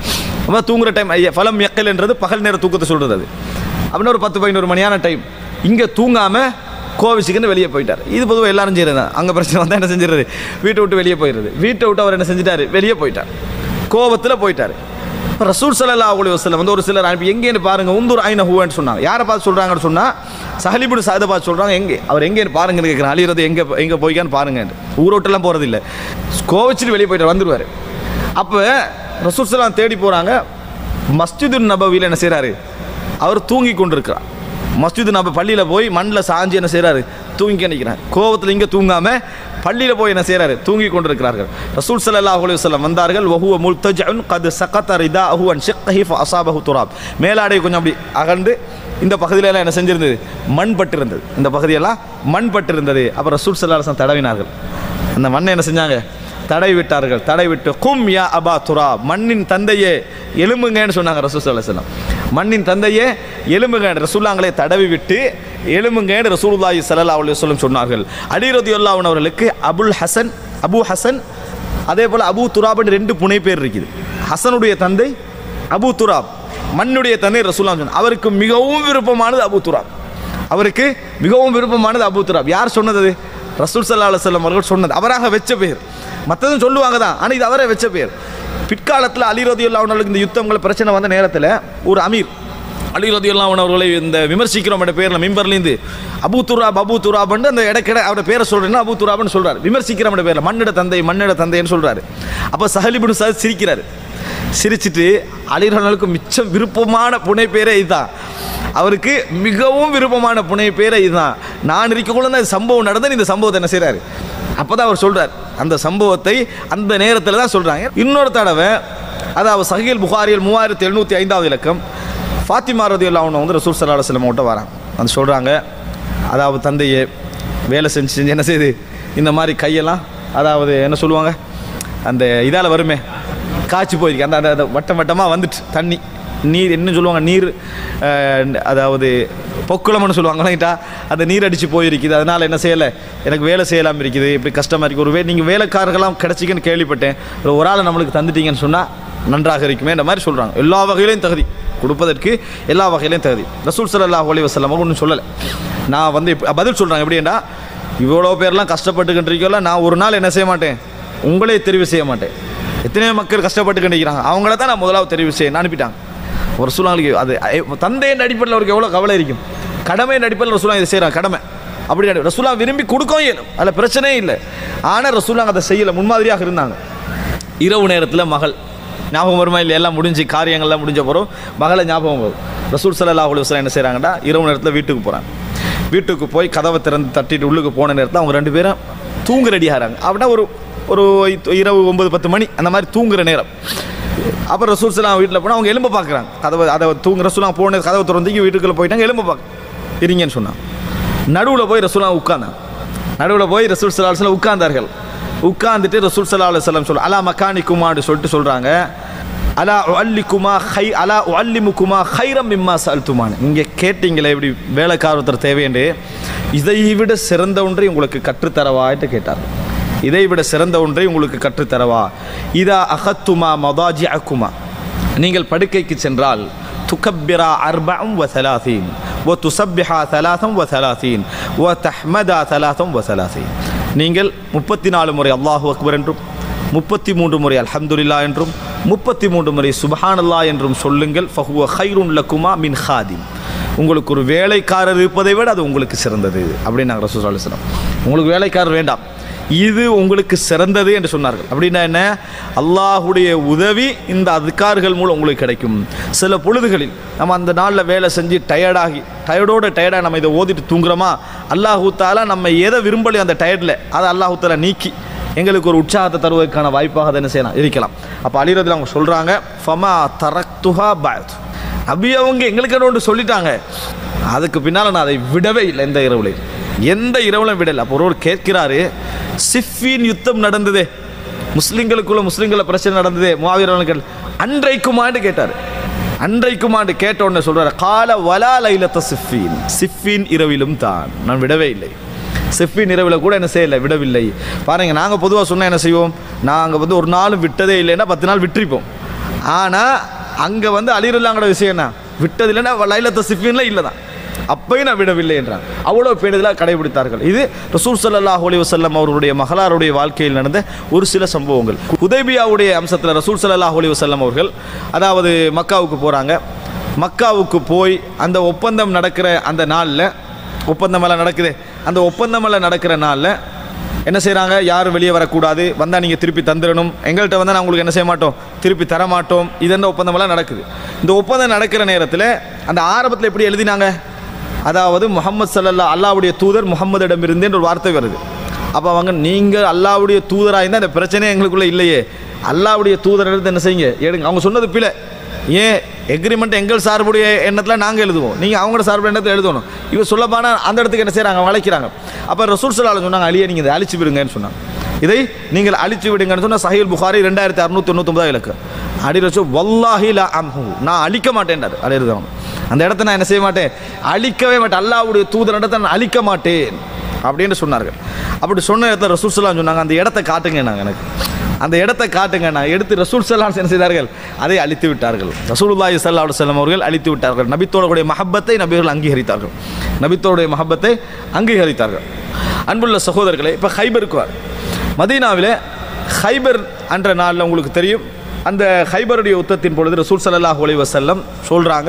அப்போ தூங்குற டைம் ஃபலம் எக்கல்ன்றது பகல் நேர தூக்கத்தை சொல்கிறது அது அப்படின்னா ஒரு பத்து பதினோரு மணியான டைம் இங்கே தூங்காமல் கோவிச்சுக்குன்னு வெளியே போயிட்டார் இது பொதுவாக எல்லாரும் செய்கிறது தான் அங்கே பிரச்சனை வந்தால் என்ன செஞ்சிடுறது வீட்டை விட்டு வெளியே போயிடுறது வீட்டை விட்டு அவர் என்ன செஞ்சிட்டாரு வெளியே போயிட்டார் கோபத்தில் போயிட்டார் இப்போ ரசூல் சல்லா அலி வசல்லம் வந்து ஒரு சிலர் அனுப்பி எங்கேன்னு பாருங்க உந்தூர் ஐன ஹூன்னு சொன்னாங்க யாரை பார்த்து சொல்கிறாங்கன்னு சொன்னால் சஹலிபுன் சாதை பார்த்து சொல்கிறாங்க எங்கே அவர் எங்கேன்னு பாருங்கன்னு கேட்குறேன் அழிறது எங்கே எங்கே போய்க்கான்னு பாருங்க ஊரோட்டெல்லாம் போகிறது இல்லை கோவிச்சுட்டு வெளியே போயிட்டு வந்துடுவார் அப்போ ரசூல் சலாம் தேடி போகிறாங்க மஸ்ஜிது நபவியில் என்ன செய்கிறாரு அவர் தூங்கி கொண்டிருக்கிறார் மஸ்ஜிது நப பள்ளியில் போய் மண்ணில் சாஞ்சு என்ன செய்கிறாரு தூங்கி நிற்கிறார் கோவத்தில் இங்கே தூங்காமல் பள்ளியில் போய் என்ன செய்கிறாரு தூங்கி கொண்டிருக்கிறார்கள் ரசூல் ஸல்லல்லாஹு அலைஹி வஸல்லம் வந்தார்கள் வஹுவ முல்தஜஉன் கத் சகத ரிதாஹு அன் ஷிக்ஹி ஃபஅஸாபஹு துராப் மேலாடை கொஞ்சம் அப்படி அகண்டு இந்த பகுதியிலலாம் என்ன செஞ்சிருந்தது மண் பட்டிருந்தது இந்த பகுதியெல்லாம் மண் பட்டிருந்தது அப்போ ரசூல் ஸல்லல்லாஹு அலைஹி வஸல்லம் தடவினார்கள் அந்த மண்ணை என்ன செஞ்சாங்க தடை விட்டார்கள் தடை விட்டு கும் யா அபா துரா மண்ணின் தந்தையே எலும்புங்கன்னு சொன்னாங்க ரசூல் ஸல்லல்லாஹு அலைஹி வஸல்லம் மண்ணின் தந்தையே எலும்புங்க ரசூல்லாங்களே தடவி விட்டு எலும்புங்கன்னு ரசூலுல்லாஹி ஸல்லல்லாஹு அலைஹி வஸல்லம் சொன்னார்கள் அலி ரலியல்லாஹு அன்ஹு அவர்களுக்கு அபுல் ஹசன் அபு ஹசன் அதே போல் அபு துராப்னு ரெண்டு புனை பேர் இருக்குது ஹசனுடைய தந்தை அபு துராப் மண்ணுடைய தந்தை ரசூல்லா சொன்னார் அவருக்கு மிகவும் விருப்பமானது அபு துராப் அவருக்கு மிகவும் விருப்பமானது அபு துராப் யார் சொன்னது அது? ரசூல் சல்லா அலுவலம் அவர்கள் சொன்னது அவராக வச்ச பேர் மற்றதும் சொல்லுவாங்க தான் ஆனால் இது அவரே வச்ச பேர் பிற்காலத்தில் அலி ரதியுல்லா அவர்களுக்கு இந்த யுத்தங்கள் பிரச்சனை வந்த நேரத்தில் ஒரு அமீர் அலி ரதியுல்லா அவர்களை இந்த விமர்சிக்கிறோம் என்ற பேரில் மிம்பர்லேருந்து அபு துராப் அபு துராப்னு அந்த இடக்கிட அவரோட பேரை சொல்கிறேன்னா அபு துராப்னு சொல்கிறார் விமர்சிக்கிறோம் என்ற பேரில் மண்ணிட தந்தை மண்ணிட தந்தைன்னு சொல்கிறாரு அப்போ சஹலிபுன் சார் சிரிக்கிறார் சிரிச்சிட்டு அலிரனுக்கு மிச்சம் விருப்பமான புனை பேரே இதுதான் அவருக்கு மிகவும் விருப்பமான புனை பேரே இதுதான் நான் இருக்கக்குள்ள தான் இந்த சம்பவம் நடந்து இந்த சம்பவத்தை என்ன செய்கிறாரு அப்போ தான் அவர் சொல்கிறார் அந்த சம்பவத்தை அந்த நேரத்தில் தான் சொல்கிறாங்க இன்னொரு தடவை அதாவது சஹீல் புகாரியில் மூவாயிரத்தி எழுநூற்றி ஐந்தாவது இலக்கம் ஃபாத்திமா ரதியுல்லா அவங்க வந்து ரசூல் சல்லா அலுவலம் கிட்ட வராங்க வந்து சொல்கிறாங்க அதாவது தந்தையே வேலை செஞ்சு செஞ்சு என்ன செய்யுது இந்த மாதிரி கையெல்லாம் அதாவது என்ன சொல்லுவாங்க அந்த இதால் வருமே காய்ச்சி போயிருக்கு அந்த அந்த- அந்த வட்டம் வட்டமாக வந்துட்டு தண்ணி நீர் என்ன சொல்லுவாங்க நீர் அஹ், அதாவது பொக்குளம்னு சொல்லுவாங்க ரைட்டா அந்த நீர் அடித்து போயிருக்குது அதனால் என்ன செய்யலை எனக்கு வேலை செய்யலாம் இருக்குது இப்படி கஷ்டமாக இருக்குது ஒரு வே நீங்கள் வேலைக்காரர்களாம் கிடச்சிக்கன்னு கேள்விப்பட்டேன் ஒரு ஒரு ஆளை நம்மளுக்கு தந்துட்டீங்கன்னு சொன்னால் நன்றாக இருக்குமே இந்த மாதிரி சொல்கிறாங்க எல்லா வகையிலையும் தகுதி கொடுப்பதற்கு எல்லா வகையிலையும் தகுதி ரசூல் ஸல்லல்லாஹு அலைஹி வஸல்லம் ஒன்றும் சொல்லலை நான் வந்து இப்ப- பதில் சொல்கிறாங்க எப்படின்னா இவ்வளோ பேர்லாம் கஷ்டப்பட்டுக்கிட்டு நான் ஒரு நாள் என்ன செய்ய மாட்டேன் உங்களே தெரிவு செய்ய மாட்டேன் எத்தனையோ மக்கள் கஷ்டப்பட்டு கண்டிக்கிறாங்க அவங்கள தான் நான் முதலாவது தெரிவு செய்ய அனுப்பிட்டாங்க ஒரு சூழ்நிலைக்கு அது அ- தந்தையின் அடிப்படையில் அவருக்கு எவ்வளோ கவலை இருக்கும் கடமையின் அடிப்படையில் ரசூலா இதை செய்கிறாங்க கடமை அப்படி கிடையாது. ரசூலா விரும்பி கொடுக்கவும் இயலும் அதில் பிரச்சனையே இல்லை ஆனால் ரசூலா அதை செய்யலை முன்மாதிரியாக இருந்தாங்க இரவு நேரத்தில் மகள் ஞாபகம் வருமா இல்லை எல்லாம் முடிஞ்சு காரியங்கள்லாம் முடிஞ்ச பிறகு மகளை ஞாபகம் வரும் ரசூல் சல்லல்லாஹு அலைஹி வஸல்லம் என்ன செய்கிறாங்கன்னா இரவு நேரத்தில் வீட்டுக்கு போகிறாங்க வீட்டுக்கு போய் கதவை திறந்து தட்டிட்டு உள்ளுக்கு போன நேரத்தில் அவங்க ரெண்டு பேரும் தூங்க ரெடி ஆகிறாங்க அப்படின்னா ஒரு ஒரு இரவு ஒன்பது பத்து மணி அந்த மாதிரி தூங்குற நேரம் அப்புறம் ரசூல் சலாம் வீட்டில் போனால் அவங்க எலும்ப பார்க்குறாங்க கதவை அதை தூங்க ரசூலாம் போன கதவை திறந்து வீட்டுக்குள்ளே போயிட்டாங்க எலும்ப பார்க்க இருங்கன்னு சொன்னாங்க நடுவில் போய் ரசூலா உட்கார்ந்தாங்க நடுவில் போய் ரசூல் சல்லா அலுவலம் உட்கார்ந்தார்கள் உட்கார்ந்துட்டு ரசூல் சல்லா அலுவலம் சொல்ல அலா மக்கானிக்குமான்னு சொல்லிட்டு சொல்கிறாங்க அலா அல்லிக்குமா ஹை அலா அல்லிமுக்குமா ஹைரம் மிம்மா சல்துமான் இங்கே கேட்டீங்களே இப்படி வேலைக்காரத்தர் தேவையண்டு இதை விட சிறந்த ஒன்றை உங்களுக்கு கற்றுத்தரவாயிட்டு கேட்டார் இதை விட சிறந்த ஒன்றை உங்களுக்கு கற்றுத்தரவா இதா அகத்துமா மதாஜி அக்குமா நீங்கள் படுக்கைக்கு சென்றால் துக்கப்பிரா அர்பம் வ சலாசீன் ஓ துசப்பிஹா சலாசம் வ சலாசீன் ஓ தஹ்மதா சலாசம் வ சலாசீன் நீங்கள் முப்பத்தி நாலு முறை அல்லாஹு அக்பர் என்றும் முப்பத்தி மூன்று முறை அல்ஹம்துலில்லா என்றும் முப்பத்தி மூன்று முறை சுபஹானல்லா என்றும் சொல்லுங்கள் ஃபஹுவ ஹைருன் லக்குமா மின் ஹாதிம் உங்களுக்கு ஒரு வேலைக்காரர் இருப்பதை விட அது உங்களுக்கு சிறந்தது அப்படின்னு நாங்கள் ரசூல் ஸல்லல்லாஹு அலைஹி வஸல்லம் உங்களுக்கு வேலைக்காரர் வேண்டாம் இது உங்களுக்கு சிறந்தது என்று சொன்னார்கள் அப்படின்னா என்ன அல்லாஹுடைய உதவி இந்த அதுக்கார்கள் மூலம் உங்களுக்கு கிடைக்கும் சில பொழுதுகளில் நம்ம அந்த நாளில் வேலை செஞ்சு டயர்டாகி டயர்டோட டயர்டாக நம்ம இதை ஓதிட்டு தூங்குறோமா அல்லாஹூ தாலா நம்ம எதை விரும்பலையோ அந்த டயர்டில் அதை அல்லாஹூ தாலா நீக்கி எங்களுக்கு ஒரு உற்சாகத்தை தருவதற்கான வாய்ப்பாக அதை என்ன செய்யலாம் இருக்கலாம் அப்போ அலிரதில் அவங்க சொல்கிறாங்க ஃபமா தரக்துஹா பாத் அபி அவங்க எங்களுக்கு ஒன்று சொல்லிட்டாங்க அதுக்கு பின்னால் நான் அதை விடவே இல்லை எந்த இரவுல எந்த இரவுலையும் விடலை அப்போ ஒருவர் கேட்கிறாரு சிஃபின் யுத்தம் நடந்ததே முஸ்லிம்களுக்குள்ள முஸ்லிம்கள பிரச்சனை நடந்ததே மாவீரர்கள் அன்றைக்குமான்னு கேட்டார் அன்றைக்குமான்னு கேட்ட உடனே சொல்றாரு கால வலா லைலத்த சிஃபின் சிஃபின் இரவிலும் தான் நான் விடவே இல்லை சிஃபின் இரவில் கூட என்ன செய்யலை விடவில்லை பாருங்க நாங்கள் பொதுவாக சொன்னால் என்ன செய்வோம் நாங்கள் வந்து ஒரு நாளும் விட்டதே இல்லைன்னா பத்து நாள் விட்டிருப்போம் ஆனால் அங்கே வந்து அலிருல்லாங்கட விஷயம் என்ன விட்டது இல்லைன்னா லைலத்த சிஃபின்ல இல்லை தான் அப்பையும் நான் விடவில்லை என்றான் அவ்வளோ பேணுதலாக கடைபிடித்தார்கள் இது ரசூல் ஸல்லல்லாஹு அலைஹி வஸல்லம் அவர்களுடைய மகளாருடைய வாழ்க்கையில் நடந்த ஒரு சில சம்பவங்கள் உதைபியாவுடைய அம்சத்தில் ரசூல் ஸல்லல்லாஹு அலைஹி வஸல்லம் அவர்கள் அதாவது மக்காவுக்கு போகிறாங்க மக்காவுக்கு போய் அந்த ஒப்பந்தம் நடக்கிற அந்த நாளில் ஒப்பந்தமெல்லாம் நடக்குது அந்த ஒப்பந்தமெல்லாம் நடக்கிற நாளில் என்ன செய்கிறாங்க யாரும் வெளியே வரக்கூடாது வந்தால் நீங்கள் திருப்பி தந்துடணும் எங்கள்கிட்ட வந்தால் நான் உங்களுக்கு என்ன செய்ய மாட்டோம் திருப்பி தர மாட்டோம் இதென்ன ஒப்பந்தமெல்லாம் நடக்குது இந்த ஒப்பந்தம் நடக்கிற நேரத்தில் அந்த ஆரம்பத்தில் எப்படி எழுதினாங்க அதாவது முகமது சல்லல்லா அல்லாவுடைய தூதர் முகம்மதிடமிருந்து ஒரு வார்த்தை வருது அப்போ அவங்க நீங்கள் அல்லாவுடைய தூதராக இருந்தால் அந்த பிரச்சனையே எங்களுக்குள்ளே இல்லையே அல்லாவுடைய தூதர் எடுத்து என்ன செய்யுங்க எடுங்க அவங்க சொன்னது பிழை ஏன் எக்ரிமெண்ட் எங்கள் சார்புடைய எண்ணத்தில் நாங்கள் எழுதுவோம் நீங்கள் அவங்களோட சார்பு எண்ணத்தில் எழுதணும் இவ சொல்லப்பானா அந்த இடத்துக்கு என்ன செய்கிறாங்க அவங்க அழைக்கிறாங்க அப்போ ரசூல் சலால சொன்னாங்க அழிய நீங்கள் இதை அழிச்சு விடுங்கன்னு சொன்னாங்க இதை நீங்கள் அழிச்சு விடுங்கன்னு சொன்னால் சஹீல் புகாரி ரெண்டாயிரத்தி அறுநூத்தி தொண்ணூத்தொம்பதாக இலக்கு அடி ரசூ வல்லாஹி லா அம்ஹு நான் அழிக்க மாட்டேன்டார் அழியிருந்தவன் அந்த இடத்த நான் என்ன செய்ய மாட்டேன் அழிக்கவே மாட்டேன் அல்லாவுடைய தூதர் இடத்தை நான் அழிக்க மாட்டேன் அப்படின்னு சொன்னார்கள் அப்படி சொன்ன இடத்துல ரசூல் சலாம் சொன்னாங்க அந்த இடத்த காட்டுங்க நாங்கள் எனக்கு அந்த இடத்தை காட்டுங்க நான் எடுத்து ரசூல் சலாம் என்ன செய்தார்கள் அதை அழித்து விட்டார்கள் ரசூலுல்லாஹி ஸல்லல்லாஹு அலைஹி வஸல்லம் அவர்கள் அழித்து விட்டார்கள் நபித்தோடைய மஹப்பத்தை நபிகள் அங்கீகரித்தார்கள் நபித்தோடைய மஹப்பத்தை அங்கீகரித்தார்கள் அன்புள்ள சகோதரர்களே இப்போ ஹைபருக்கு வார் மதீனாவில் ஹைபர் என்ற நாளில் உங்களுக்கு தெரியும் அந்த ஹைபருடைய யுத்தத்தின் பொழுது ரசூல் ஸல்லல்லாஹு அலைஹி வஸல்லம் சொல்கிறாங்க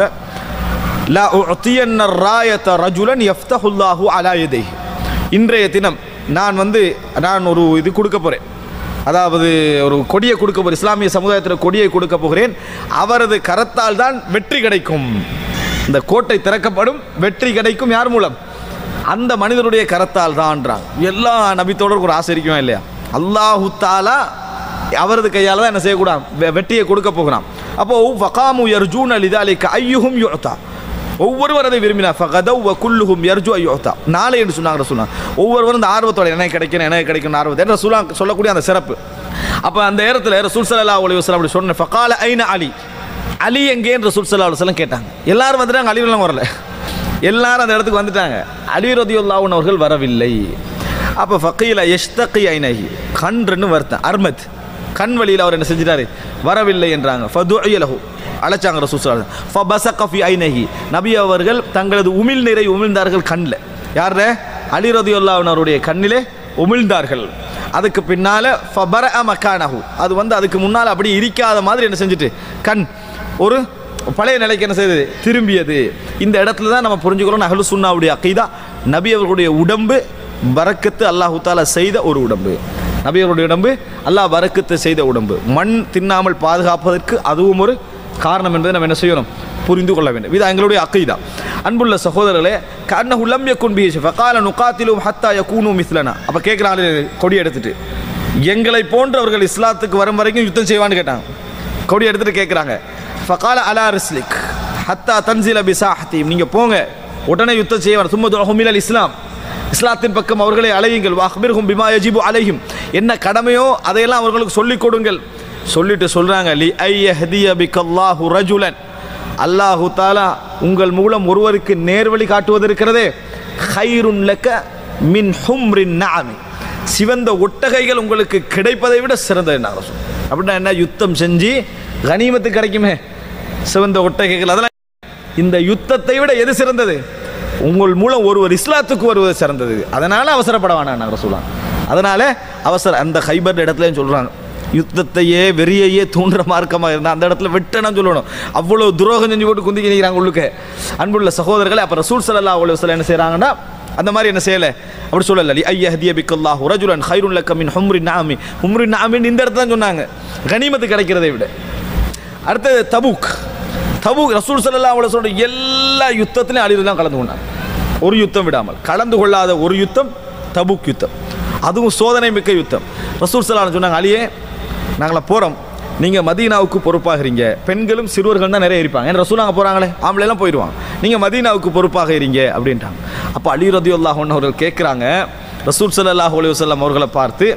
லா உத்தியன்ன ராயத்த ரஜுலன் யஃப்தஹுல்லாஹு அலா யதைஹி இன்றைய தினம் நான் வந்து நான் ஒரு இது கொடுக்க போகிறேன் அதாவது ஒரு கொடியை கொடுக்க போகிறேன் இஸ்லாமிய சமுதாயத்தில் கொடியை கொடுக்க போகிறேன் அவரது கரத்தால் தான் வெற்றி கிடைக்கும் இந்த கோட்டை திறக்கப்படும் வெற்றி கிடைக்கும் யார் மூலம் அந்த மனிதனுடைய கரத்தால் தான்ன்றாங்க எல்லா நபித்தோடருக்கு ஒரு ஆசை இருக்குமா இல்லையா அல்லாஹு தாலா அவரது கையால் தான் என்ன செய்யக்கூடாது வெ- வெற்றியை கொடுக்க போகிறான் அப்போ ஃபகாமு யர்ஜூன் அலிதாலிக்க ஐயுஹும் யுத்தா ஒவ்வொருவர் அதை விரும்பினார் ஃபகதவ் வ குல்லுஹும் யர்ஜு ஐயோத்தா நாளை என்று சொன்னாங்க ரசூலா ஒவ்வொருவரும் இந்த ஆர்வத்தோட என்ன கிடைக்கணும் என்ன கிடைக்கணும் ஆர்வத்தை என்று ரசூலா சொல்லக்கூடிய அந்த சிறப்பு அப்போ அந்த நேரத்தில் ரசூல் சல்லா அலி வஸ்லாம் அப்படி சொன்ன ஃபகால ஐன அலி அலி எங்கேன்னு ரசூல் சல்லா அலுவலம் கேட்டாங்க எல்லாரும் வந்துட்டாங்க அலிவெல்லாம் வரல எல்லாரும் அந்த இடத்துக்கு வந்துட்டாங்க அலி ரதியுல்லாவுன் அவர்கள் வரவில்லை அப்போ ஃபக்கீல எஷ்தகி ஐனஹி கன்றுன்னு வருத்தம் அர்மத் கண் வழியில் அவர் என்ன செஞ்சிட்டாரு வரவில்லை என்றாங்க ஃபதுஇலஹு அழைச்சாங்க ரசூல் ஃபபஸக ஃபி ஐனஹி நபி அவர்கள் தங்களது உமிழ் நீரை உமிழ்ந்தார்கள் கண்ணில் யார அலி ரதியுல்லாஹு அவருடைய கண்ணிலே உமிழ்ந்தார்கள் அதுக்கு பின்னால ஃபபர மக்கானஹு அது வந்து அதுக்கு முன்னால் அப்படி இருக்காத மாதிரி என்ன செஞ்சுட்டு கண் ஒரு பழைய நிலைக்கு என்ன செய்தது திரும்பியது இந்த இடத்துல தான் நம்ம புரிஞ்சுக்கிறோம் அஹ்லு சுன்னாவுடைய அக்கீதா நபி அவர்களுடைய உடம்பு பரக்கத்து அல்லாஹு தாலா செய்த ஒரு உடம்பு நபி அவருடைய உடம்பு அல்லாஹ் பரக்கத்து செய்த உடம்பு மண் தின்னாமல் பாதுகாப்பதற்கு அதுவும் ஒரு காரணம் என்பதை நம்ம என்ன செய்யணும் புரிந்து கொள்ள வேண்டும் இது எங்களுடைய அக்கீதா அன்புள்ள சகோதரர்களே கண்ண உலம் யக்குன் பிஹி ஃபகால நுகாத்திலும் ஹத்தா யகூனு மிஸ்லனா அப்போ கேட்குறாங்க கொடி எடுத்துட்டு எங்களை போன்றவர்கள் இஸ்லாத்துக்கு வரும் வரைக்கும் யுத்தம் செய்வான்னு கேட்டாங்க கொடி எடுத்துட்டு கேட்குறாங்க ஃபகால அலா ரிஸ்லிக் ஹத்தா தன்சில பிசாஹத்தீம் நீங்கள் போங்க உடனே யுத்தம் செய்வார் சும்மது ஹுமில் இஸ்லாம் இஸ்லாத்தின் பக்கம் அவர்களை அழையுங்கள் வாஹ்பிர்ஹும் பிமா யஜிபு அலைஹிம் என்ன கடமையோ அதையெல்லாம் அவர்களுக்கு சொல்லிக் கொடுங்கள் சொல்லிட்டு சொல்றாங்க லி ஐ யஹ்திய பிகல்லாஹு ரஜுலன் அல்லாஹு தாலா உங்கள் மூலம் ஒருவருக்கு நேர்வழி காட்டுவது இருக்கிறதே ஹைருன் லக்க மின் ஹும்ரின் நஅமி சிவந்த ஒட்டகைகள் உங்களுக்கு கிடைப்பதை விட சிறந்தது என்ன அப்படின்னா என்ன யுத்தம் செஞ்சு கனிமத்து கிடைக்குமே சிவந்த ஒட்டகைகள் அதெல்லாம் இந்த யுத்தத்தை விட எது சிறந்தது உங்கள் மூலம் ஒருவர் இஸ்லாத்துக்கு வருவது சிறந்தது அதனால அவசரப்பட வேணாம் நாங்கள் சொல்லலாம் அதனால அவசர அந்த ஹைபர் இடத்துலயும் சொல்றாங்க யுத்தத்தையே வெறியையே தூண்டுற மார்க்கமாக இருந்தால் அந்த இடத்துல வெட்டணும் சொல்லணும் அவ்வளோ துரோகம் செஞ்சு போட்டு குந்தி நிற்கிறாங்க உள்ளுக்க அன்புள்ள சகோதரர்களே அப்போ ரசூல் ஸல்லல்லாஹு அலைஹி வஸல்லம் என்ன செய்கிறாங்கன்னா அந்த மாதிரி என்ன செய்யலை அப்படி சொல்லல லி ஐய ஹதிய பிக்கல்லாஹு ரஜுலன் ஹைருன் லக்க மின் ஹும்ரி நாமி ஹும்ரி நாமின் இந்த இடத்துல தான் சொன்னாங்க கனிமத்து கிடைக்கிறதை விட அடுத்தது தபூக் தபூக் ரசூல் ஸல்லல்லாஹு அலைஹி வஸல்லம் எல்லா யுத்தத்திலையும் அழிவு தான் கலந்து கொண்டாங்க ஒரு யுத்தம் விடாமல் கலந்து கொள்ளாத ஒரு யுத்தம் தபூக் யுத்தம் அதுவும் சோதனை மிக்க யுத்தம் ரசூல் ஸல்லல்லாஹு சொன்னாங்க அலியே நாங்களாம் போகிறோம் நீங்கள் மதீனாவுக்கு பொறுப்பாகிறீங்க பெண்களும் சிறுவர்கள் தான் நிறைய இருப்பாங்க ஏன்னா ரசூல் அங்கே போகிறாங்களே ஆம்பளைலாம் போயிடுவாங்க நீங்கள் மதீனாவுக்கு பொறுப்பாக இருங்க அப்படின்ட்டாங்க அப்போ அலி ரதியுல்லாஹ் அவர்கள் கேட்குறாங்க ரசூல் ஸல்லல்லாஹு அலைஹி வஸல்லம் அவர்களை பார்த்து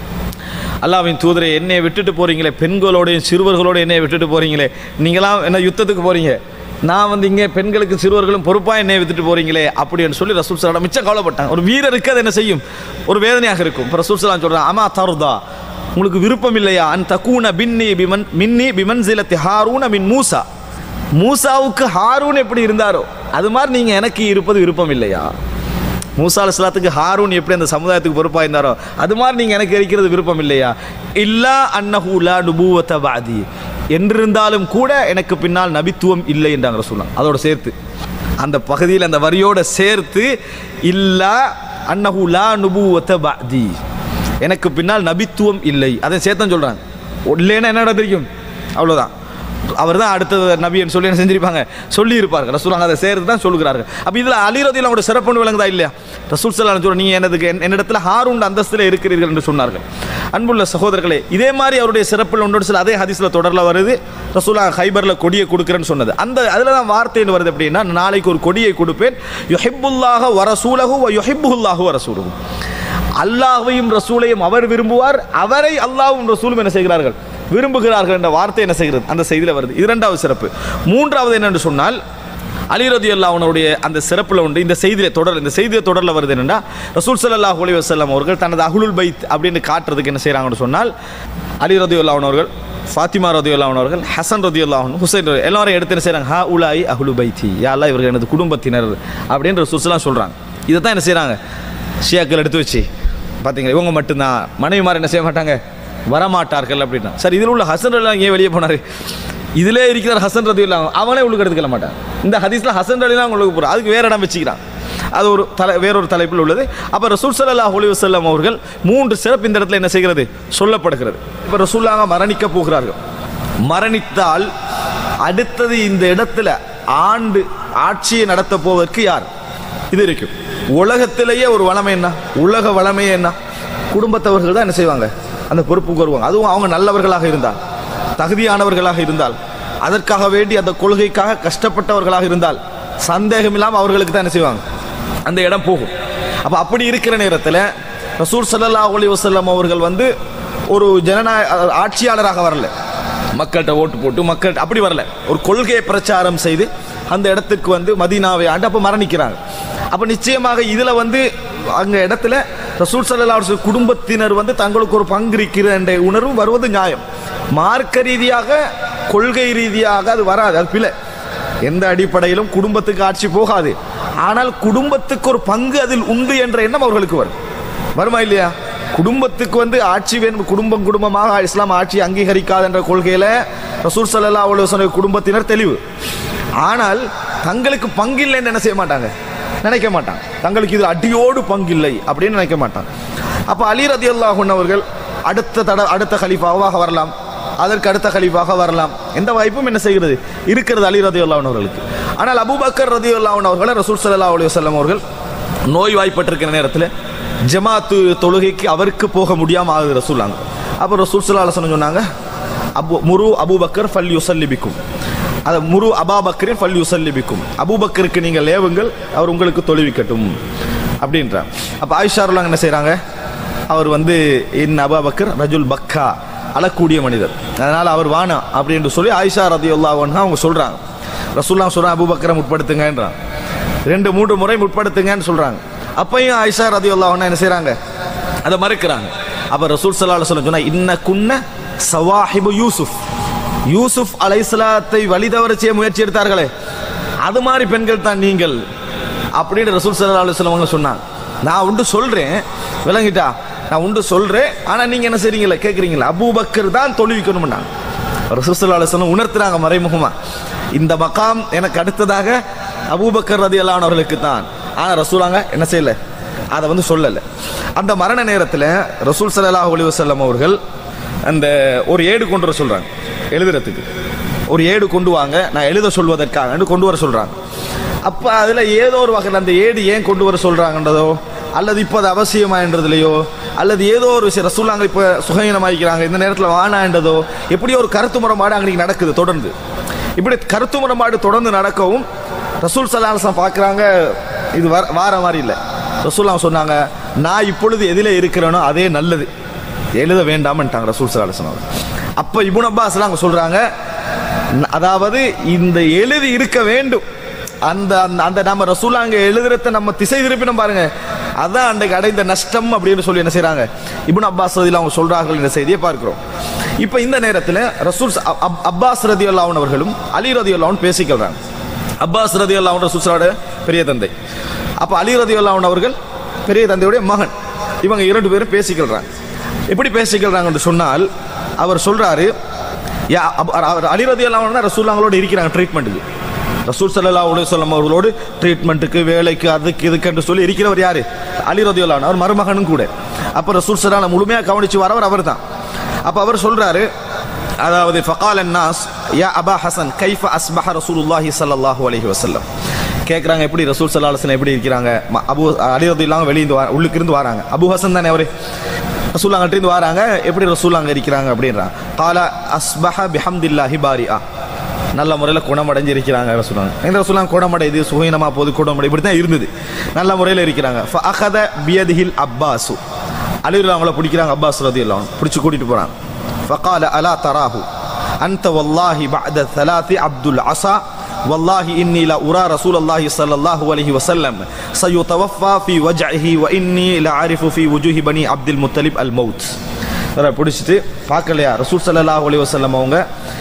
அல்லாவின் தூதரை என்னையை விட்டுட்டு போறீங்களே பெண்களோடையும் சிறுவர்களோட என்னையை விட்டுட்டு போறீங்களே நீங்களாம் என்ன யுத்தத்துக்கு போறீங்க நான் வந்து இங்கே பெண்களுக்கு சிறுவர்களும் பொறுப்பாக என்னை விட்டுட்டு போறீங்களே அப்படின்னு சொல்லி ரசூல் சலாம் மிச்சம் கவலைப்பட்டாங்க ஒரு வீரருக்கு அது என்ன செய்யும் ஒரு வேதனையாக இருக்கும் இப்போ ரசூல் சலாம் சொல்கிறான் அம்மா தருதா உங்களுக்கு விருப்பம் இல்லையா அன் தக்கூன பின்னி பிமன் மின்னி பிமன்சிலத்தி ஹாரூன மின் மூசா மூசாவுக்கு ஹாரூன் எப்படி இருந்தாரோ அது மாதிரி நீங்கள் எனக்கு இருப்பது விருப்பம் இல்லையா மூசா அலுவலாத்துக்கு ஹாரூன் எப்படி அந்த சமுதாயத்துக்கு பொறுப்பாக இருந்தாரோ அது மாதிரி நீங்கள் எனக்கு இருக்கிறது விருப்பம் இல்லையா இல்லா அன்னஹூலா நுபூவத்த பாதி என்றிருந்தாலும் கூட எனக்கு பின்னால் நபித்துவம் இல்லை என்றாங்க சொல்லலாம் அதோட சேர்த்து அந்த பகுதியில் அந்த வரியோட சேர்த்து இல்லா அன்னஹூலா நுபூவத்த பாதி எனக்கு பின்னால் நபித்துவம் இல்லை அதை சேர்த்தான் சொல்கிறாங்க இல்லைன்னா என்ன தெரியும் அவ்வளோதான் அவர் தான் அடுத்த நபின்னு சொல்லி என்ன செஞ்சிருப்பாங்க சொல்லி இருப்பார்கள் ரசூல் அதை சேர்த்து தான் சொல்லுகிறார்கள் அப்போ இதில் அலிரதியில் அவங்களோட சிறப்புன்னு விளங்குதா இல்லையா ரசூல் சல்லா சொல்ல நீங்கள் எனதுக்கு என் என்னிடத்தில் ஹாரூன் அந்தஸ்தில் இருக்கிறீர்கள் என்று சொன்னார்கள் அன்புள்ள சகோதரர்களே இதே மாதிரி அவருடைய சிறப்பில் ஒன்றோடு சில அதே ஹதீஸில் தொடரில் வருது ரசூலா ஹைபரில் கொடியை கொடுக்குறேன்னு சொன்னது அந்த அதில் தான் வார்த்தைன்னு வருது அப்படின்னா நாளைக்கு ஒரு கொடியை கொடுப்பேன் யொஹிப்புல்லாக வரசூலகு யொஹிப்புல்லாஹு வரசூலகு அல்லாஹையும் ரசூலையும் அவர் விரும்புவார் அவரை அல்லாஹ்வும் ரசூலும் என்ன செய்கிறார்கள் விரும்புகிறார்கள் என்ற வார்த்தை என்ன செய்கிறது அந்த செய்தியில் வருது இது இரண்டாவது சிறப்பு மூன்றாவது என்னென்று சொன்னால் அலி ரதி அவனுடைய அந்த சிறப்பில் உண்டு இந்த செய்தியில தொடர் இந்த செய்தியை தொடரில் வருது என்னன்னா ரசூல் ஸல்லல்லாஹு அலைஹி வஸல்லம் அவர்கள் தனது அஹ்லுல் பைத் அப்படின்னு காட்டுறதுக்கு என்ன செய்கிறாங்கன்னு சொன்னால் அலி ரதி அவர்கள் ஃபாத்திமா ரதி அவர்கள் ஹசன் ரதி அல்லாஹன் ஹுசைன் ரதி- எல்லாரும் எடுத்து என்ன செய்கிறாங்க ஹா உலாய் அஹ்லு பைத்தி யாரெல்லாம் இவர்கள் எனது குடும்பத்தினர் அப்படின்னு ரசூல்ஸ்லாம் சொல்கிறாங்க இதை தான் என்ன செய்கிறாங்க ஷியாக்கள் எடுத்து வச்சு பார்த்தீங்களா இவங்க மட்டும்தான் மனைவிமார் என்ன செய்ய மாட்டாங்க வரமாட்டார்கள் அப்படின்னா சரி இதில் உள்ள ஹசன் எல்லாம் ஏன் வெளியே போனார் இதிலே இருக்கிற ஹசன் ரதி இல்லாம அவனே உள்ளுக்கு எடுத்துக்கல மாட்டான் இந்த ஹதீஸில் ஹசன் ரலிலாம் உங்களுக்கு போகிறான் அதுக்கு வேற இடம் வச்சுக்கிறான் அது ஒரு தலை வேறொரு தலைப்பில் உள்ளது அப்போ ரசூல் ஸல்லல்லாஹு அலைஹி வஸல்லம் அவர்கள் மூன்று சிறப்பு இந்த இடத்துல என்ன செய்கிறது சொல்லப்படுகிறது இப்போ ரசூல்லாக மரணிக்க போகிறார்கள் மரணித்தால் அடுத்தது இந்த இடத்துல ஆண்டு ஆட்சியை நடத்த போவதற்கு யார் இது இருக்கும் உலகத்திலேயே ஒரு வளமை என்ன உலக வளமையே என்ன குடும்பத்தவர்கள் தான் என்ன செய்வாங்க அந்த பொறுப்புக்கு வருவாங்க அதுவும் அவங்க நல்லவர்களாக இருந்தால் தகுதியானவர்களாக இருந்தால் அதற்காக வேண்டி அந்த கொள்கைக்காக கஷ்டப்பட்டவர்களாக இருந்தால் சந்தேகம் இல்லாமல் அவர்களுக்கு தான் என்ன செய்வாங்க அந்த இடம் போகும் அப்போ அப்படி இருக்கிற நேரத்தில் ரசூல் ஸல்லல்லாஹு அலைஹி வஸல்லம் அவர்கள் வந்து ஒரு ஜனநாயக ஆட்சியாளராக வரல மக்கள்கிட்ட ஓட்டு போட்டு மக்கள் அப்படி வரல ஒரு கொள்கையை பிரச்சாரம் செய்து அந்த இடத்துக்கு வந்து மதீனாவை ஆண்டு அப்போ மரணிக்கிறாங்க அப்போ நிச்சயமாக இதில் வந்து அங்கே இடத்துல ரசூல் சல்லா குடும்பத்தினர் வந்து தங்களுக்கு ஒரு பங்கு இருக்கிற என்ற உணர்வு வருவது நியாயம் மார்க்க ரீதியாக கொள்கை ரீதியாக அது வராது அது பிழை எந்த அடிப்படையிலும் குடும்பத்துக்கு ஆட்சி போகாது ஆனால் குடும்பத்துக்கு ஒரு பங்கு அதில் உண்டு என்ற எண்ணம் அவர்களுக்கு வரும் வருமா இல்லையா குடும்பத்துக்கு வந்து ஆட்சி வேணும் குடும்பம் குடும்பமாக இஸ்லாம் ஆட்சி அங்கீகரிக்காது என்ற கொள்கையில ரசூல் சல்லா அலுவலி குடும்பத்தினர் தெளிவு ஆனால் தங்களுக்கு பங்கில்லைன்னு என்ன செய்ய மாட்டாங்க நினைக்க மாட்டாங்க தங்களுக்கு இது அடியோடு பங்கில்லை அப்படின்னு நினைக்க மாட்டாங்க அப்போ அலி ரதி அவர்கள் அடுத்த தட அடுத்த கலீஃபாவாக வரலாம் அதற்கு அடுத்த கலீஃபாக வரலாம் எந்த வாய்ப்பும் என்ன செய்கிறது இருக்கிறது அலி ரதி அவர்களுக்கு ஆனால் அபூபக்கர் ரதி அவர்களை ரசூல் சல்லா அலி வல்லம் அவர்கள் நோய் வாய்ப்பட்டிருக்கிற நேரத்தில் ஜமாத்து தொழுகைக்கு அவருக்கு போக முடியாம ஆகுது ரசூலாங்க அப்போ ரசூல் சல்லா அலுவலம் சொன்னாங்க அபு முரு அபூபக்கர் ஃபல் யுசல்லிபிக்கும் அதை முரு அபாபக்கரின் ஃபல் யுசல்லிபிக்கும் அபூபக்கருக்கு நீங்கள் லேவுங்கள் அவர் உங்களுக்கு தொழுவிக்கட்டும் அப்படின்றார் அப்போ ஆயிஷாருலாம் என்ன செய்கிறாங்க அவர் வந்து இன் அபாபக்கர் ரஜுல் பக்கா அழக்கூடிய மனிதர் அதனால் அவர் வானா அப்படின்னு சொல்லி ஆயிஷா ரதி அவங்க சொல்கிறாங்க ரசூல்லா சொல்கிறான் அபூபக்கரை முற்படுத்துங்கன்றான் ரெண்டு மூன்று முறை முற்படுத்துங்கன்னு சொல்கிறாங்க அப்பையும் ஆயிஷா ரதி என்ன செய்கிறாங்க அதை மறுக்கிறாங்க அப்போ ரசூல் சல்லா சொல்ல சொன்னா இன்ன குன்ன சவாஹிபு யூசுஃப் யூசுஃப் அலைசலாத்தை வழி தவற செய்ய முயற்சி எடுத்தார்களே அது மாதிரி பெண்கள் தான் நீங்கள் அப்படின்னு ரசூல் சல்லா அலுவலவங்க சொன்னாங்க நான் உண்டு சொல்றேன் விளங்கிட்டா நான் உண்டு சொல்றேன் ஆனா நீங்க என்ன செய்றீங்களா கேட்குறீங்களா அபூபக்கர் தான் தொழுவிக்கணும்னாங்க ரசூல் சல்லா அலுவலம் உணர்த்துறாங்க மறைமுகமா இந்த மகாம் எனக்கு அடுத்ததாக அபூபக்கர் ரதி அவர்களுக்கு தான் ஆனா ரசூலாங்க என்ன செய்யல அதை வந்து சொல்லலை அந்த மரண நேரத்தில் ரசூல் சல்லாஹ் அலி வசல்லம் அவர்கள் அந்த ஒரு ஏடு கொண்டு வர சொல்றாங்க எழுதுறதுக்கு ஒரு ஏடு கொண்டு வாங்க நான் எழுத சொல்வதற்காக கொண்டு வர சொல்றாங்க அப்போ அதில் ஏதோ ஒரு வகையில் அந்த ஏடு ஏன் கொண்டு வர சொல்றாங்கன்றதோ அல்லது இப்போ அது அவசியமான்றதுலையோ அல்லது ஏதோ ஒரு விஷயம் ரசூலாங்க இப்போ சுகீனமாக்கிறாங்க இந்த நேரத்தில் வானான்றதோ எப்படியோ ஒரு கருத்து முறைப்பாடு அன்னைக்கு நடக்குது தொடர்ந்து இப்படி கருத்து முறைப்பாடு தொடர்ந்து நடக்கவும் ரசூல் சல்லாஹம் பார்க்குறாங்க இது வர வார மாதிரி இல்லை ரசூல்லாம் சொன்னாங்க நான் இப்பொழுது எதில் இருக்கிறேனோ அதே நல்லது எழுத வேண்டாமன்ட்டாங்க ரசூல் சல்லாஹம் அப்போ இபுன் அப்பாஸ்லாம் அங்கே சொல்கிறாங்க அதாவது இந்த எழுதி இருக்க வேண்டும் அந்த அந்த- அந்த நம்ம ரசூலா அங்கே எழுதுறத நம்ம திசை திருப்பினோம் பாருங்க அதான் அன்றைக்கு அடைந்த நஷ்டம் அப்படின்னு சொல்லி என்ன செய்றாங்க இப்னு அப்பாஸ் ரதியில் அவங்க சொல்றார்கள் என்ற செய்தியை பார்க்கிறோம் இப்போ இந்த நேரத்தில் ரசூல் ச- அப்- அப்- அப்பாஸ் ரதி அவர்களும் அலி ரதி அல்லாவும் பேசிக்கிறாங்க அப்பாஸ் ரதி அல்லாஹ் ரசூசரோட பெரிய தந்தை அப்ப அலி ரதி அவர்கள் பெரிய தந்தையுடைய மகன் இவங்க இரண்டு பேரும் பேசிக்கிறாங்க எப்படி பேசிக்கிறாங்கன்னு சொன்னால் அவர் சொல்றாரு யா அப்- அவர் அலி ரதி அல்லாஹ் ரசூல்லாங்களோட இருக்கிறாங்க ட்ரீட்மெண்ட்டுக்கு ரசூல் ஸல்லல்லாஹு அலைஹி வஸல்லம் அவர்களோடு ட்ரீட்மெண்ட்டுக்கு வேலைக்கு அதுக்கு இதுக்கு என்று சொல்லி இருக்கிறவர் யாரு அலி ரதியுல்லாஹ் அவர் மருமகனும் கூட அப்ப ரசூல் ஸல்லல்லாஹு முழுமையா கவனிச்சு வரவர் அவர்தான் அப்ப அவர் சொல்றாரு அதாவது ஃபகால் அன்னாஸ் யா அபா ஹசன் கைஃப அஸ்பஹ ரசூலுல்லாஹி ஸல்லல்லாஹு அலைஹி வஸல்லம் கேட்குறாங்க எப்படி ரசூல் ஸல்லல்லாஹு அலைஹி வஸல்லம் எப்படி இருக்கிறாங்க ம- அபு அலி ரதியுல்லாஹ் வெளியிருந்து வா- உள்ளுக்கு இருந்து வராங்க அபு ஹசன் தானே அவரு ரசூல் அங்கிட்டிருந்து வராங்க எப்படி ரசூல் அங்க இருக்கிறாங்க அப்படின்றாங்க கால அஸ்பஹ பிஹம்தில்லாஹி பாரிஆ நல்ல முறையில் குணமடைஞ்சிருக்கிறாங்க சொல்லுவாங்க எங்க சொல்லுவாங்க குணமடையுது சுகீனமா போகுது குணமடை இப்படி தான் இருந்தது நல்ல முறையில் இருக்கிறாங்க அகத பியதிஹில் அப்பாசு அலிவில் அவங்கள பிடிக்கிறாங்க அப்பாஸ் ரதி எல்லாம் பிடிச்சி கூட்டிட்டு போறாங்க ஃபகால அலா தராஹு அன்த வல்லாஹி பஅத ثلاث عبد العصا والله إني لا أرى رسول الله صلى الله عليه وسلم سيتوفى في وجعه وإني لأعرف في وجوه بني عبد المطلب الموت அவரை பிடிச்சிட்டு பார்க்கலையா ரசூல் ஸல்லல்லாஹு அலைஹி வஸல்லம் அவங்க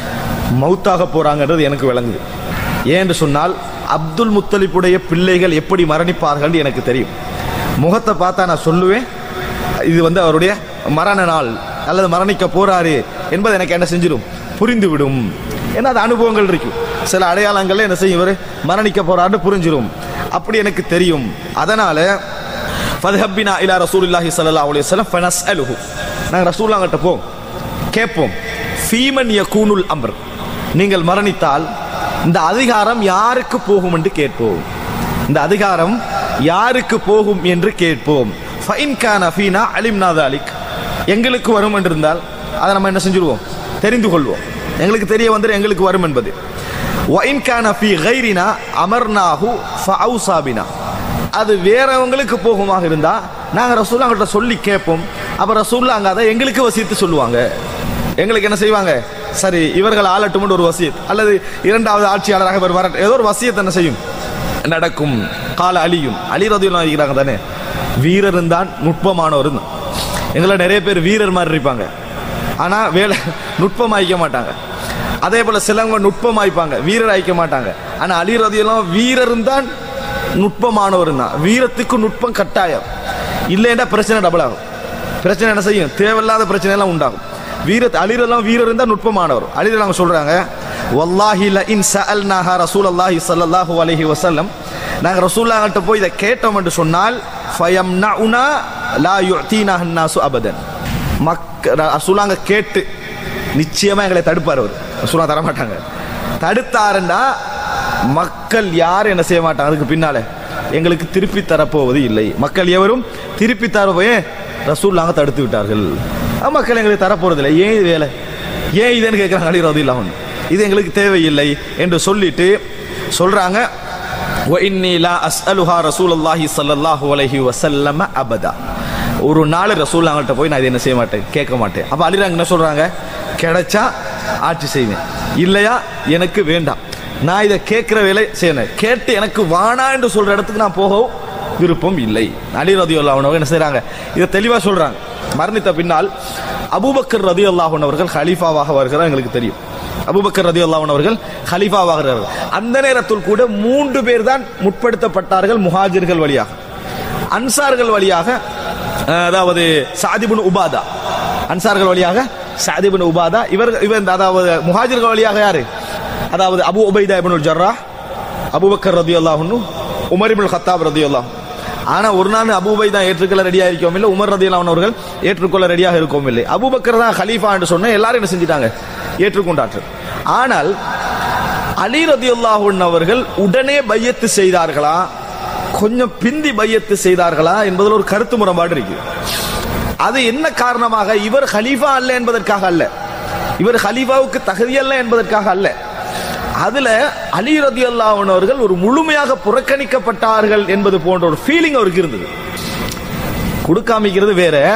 மௌத்தாக போறாங்கன்றது எனக்கு விளங்குது ஏன்னு சொன்னால் அப்துல் முத்தலிப்புடைய பிள்ளைகள் எப்படி மரணிப்பார்கள் எனக்கு தெரியும் முகத்தை பார்த்தா நான் சொல்லுவேன் இது வந்து அவருடைய மரண நாள் அல்லது மரணிக்க போறாரு என்பது எனக்கு என்ன செஞ்சிடும் புரிந்துவிடும் ஏன்னா அது அனுபவங்கள் இருக்கும் சில அடையாளங்கள்ல என்ன செய்யும் இவர் மரணிக்க போறாருன்னு புரிஞ்சிடும் அப்படி எனக்கு தெரியும் அதனால ஃபதஹப்பினா இலா ரசூலுல்லாஹி ஸல்லல்லாஹு அலைஹி வஸல்லம் ஃபனஸ்அலுஹு நாங்க ரசூலுல்லாஹ்கிட்ட போம் கேட்போம் ஃபீமன் யகூனுல் அம்ர் நீங்கள் மரணித்தால் இந்த அதிகாரம் யாருக்கு போகும் என்று கேட்போம் இந்த அதிகாரம் யாருக்கு போகும் என்று கேட்போம் ஃபைன் கான ஃபீனா அலிம்னா தாலிக் எங்களுக்கு வரும் என்றிருந்தால் அதை நம்ம என்ன செஞ்சிருவோம் தெரிந்து கொள்வோம் எங்களுக்கு தெரிய வந்து எங்களுக்கு வரும் என்பது ஒயின் கான ஃபீ கைரினா அமர்னாஹு ஃபவுசாபினா அது வேறவங்களுக்கு போகுமாக இருந்தா நாங்க ரசூல்லா கிட்ட சொல்லி கேட்போம் அப்ப ரசூல்லா அங்க அதை எங்களுக்கு வசித்து சொல்லுவாங்க எங்களுக்கு என்ன செய்வாங்க சரி இவர்கள் ஆளட்டும் ஒரு வசியத் அல்லது இரண்டாவது ஆட்சியாளராக இவர் வர ஏதோ ஒரு வசியத் என்ன செய்யும் நடக்கும் கால அலியும் அலி ரதியும் இருக்கிறாங்க தானே வீரரும் தான் நுட்பமானவரும் தான் எங்களை நிறைய பேர் வீரர் மாதிரி இருப்பாங்க ஆனா வேலை நுட்பம் ஆயிக்க மாட்டாங்க அதே போல சிலவங்க நுட்பம் ஆயிப்பாங்க வீரர் ஆயிக்க மாட்டாங்க ஆனா அலி ரதியெல்லாம் வீரரும் தான் நுட்பமானவரும் தான் வீரத்துக்கு நுட்பம் கட்டாயம் இல்லைன்னா பிரச்சனை டபுள் ஆகும் பிரச்சனை என்ன செய்யும் தேவையில்லாத பிரச்சனை எல்லாம் உண்டாகும் வீர அலிரெல்லாம் வீரர் இருந்தால் நுட்பமானவர் அலிரல் அவங்க சொல்றாங்க வல்லாஹி ல இன் சஅல்நாஹா ரசூலல்லாஹி ஸல்லல்லாஹு அலைஹி வஸல்லம் நாங்க ரசூலுல்லாஹ்கிட்ட போய் இதை கேட்டோம் என்று சொன்னால் ஃபயம்னஉனா லா யுஅதீனா அன்னாசு அபதன் மக்க ரசூலாங்க கேட்டு நிச்சயமா எங்களை தடுப்பார் அவர் ரசூலா தர மாட்டாங்க தடுத்தாருன்னா மக்கள் யாரும் என்ன செய்ய மாட்டாங்க அதுக்கு பின்னால எங்களுக்கு திருப்பி தரப்போவது இல்லை மக்கள் எவரும் திருப்பி தரப்போயே ரசூல்லாங்க தடுத்து விட்டார்கள் அஹ் மக்கள் எங்களுக்கு தரப்போறது இல்லை ஏன் இது வேலை ஏன் இதுன்னு கேட்குறாங்க அலி ரதி இது எங்களுக்கு தேவையில்லை என்று சொல்லிட்டு சொல்றாங்க وإني لا أسألها رسول الله صلى الله عليه وسلم أبدا ஒரு நாள் ரசூல் அவங்கள்ட்ட போய் நான் இதை என்ன செய்ய மாட்டேன் கேட்க மாட்டேன் அப்போ அலிராங்க என்ன சொல்றாங்க கிடைச்சா ஆட்சி செய்வேன் இல்லையா எனக்கு வேண்டாம் நான் இதை கேட்கிற வேலை செய்யணும் கேட்டு எனக்கு வானா என்று சொல்ற இடத்துக்கு நான் போகவும் விருப்பம் இல்லை அலி ரதி அல்லாஹ் என்ன செய்றாங்க இதை தெளிவா சொல்றாங்க மரணித்த பின்னால் அபூபக்கர் ரதி அல்லாஹன் அவர்கள் ஹலீஃபாவாக வருகிறார் எங்களுக்கு தெரியும் அபூபக்கர் ரதி அல்லாஹன் அவர்கள் ஹலீஃபாவாகிறார்கள் அந்த நேரத்தில் கூட மூன்று பேர் தான் முற்படுத்தப்பட்டார்கள் முஹாஜிர்கள் வழியாக அன்சார்கள் வழியாக அஹ், அதாவது சாதிபுன் உபாதா அன்சார்கள் வழியாக சாதிபுன் உபாதா இவர் இவர் இந்த அதாவது முஹாஜிர்கள் வழியாக யாரு அதாவது Abu Ubaidah ibnul Jarrah Abu Bakr ரதி அல்லாஹ்னு உமர் இப்னுல் கத்தாப் ரதி அல்லாஹ் ஆனா ஒரு நாள் அபூபை தான் ஏற்றுக்கொள்ள ரெடியாக இருக்கவும் இல்லை உமர் ரதி அவர்கள் ஏற்றுக்கொள்ள ரெடியாக இருக்கவும் இல்லை அபூபக்கர் தான் ஹலீஃபா என்று சொன்ன எல்லாரும் என்ன செஞ்சிட்டாங்க ஏற்றுக்கொண்டார்கள் ஆனால் அலி ரதி அவர்கள் உடனே பையத்து செய்தார்களா கொஞ்சம் பிந்தி பையத்து செய்தார்களா என்பதில் ஒரு கருத்து முரண்பாடு இருக்கு அது என்ன காரணமாக இவர் ஹலீஃபா அல்ல என்பதற்காக அல்ல இவர் ஹலீஃபாவுக்கு தகுதி அல்ல என்பதற்காக அல்ல அதுல அலி ரதி அவர்கள் ஒரு முழுமையாக புறக்கணிக்கப்பட்டார்கள் என்பது போன்ற ஒரு ஃபீலிங் அவருக்கு இருந்தது கொடுக்காமிக்கிறது வேற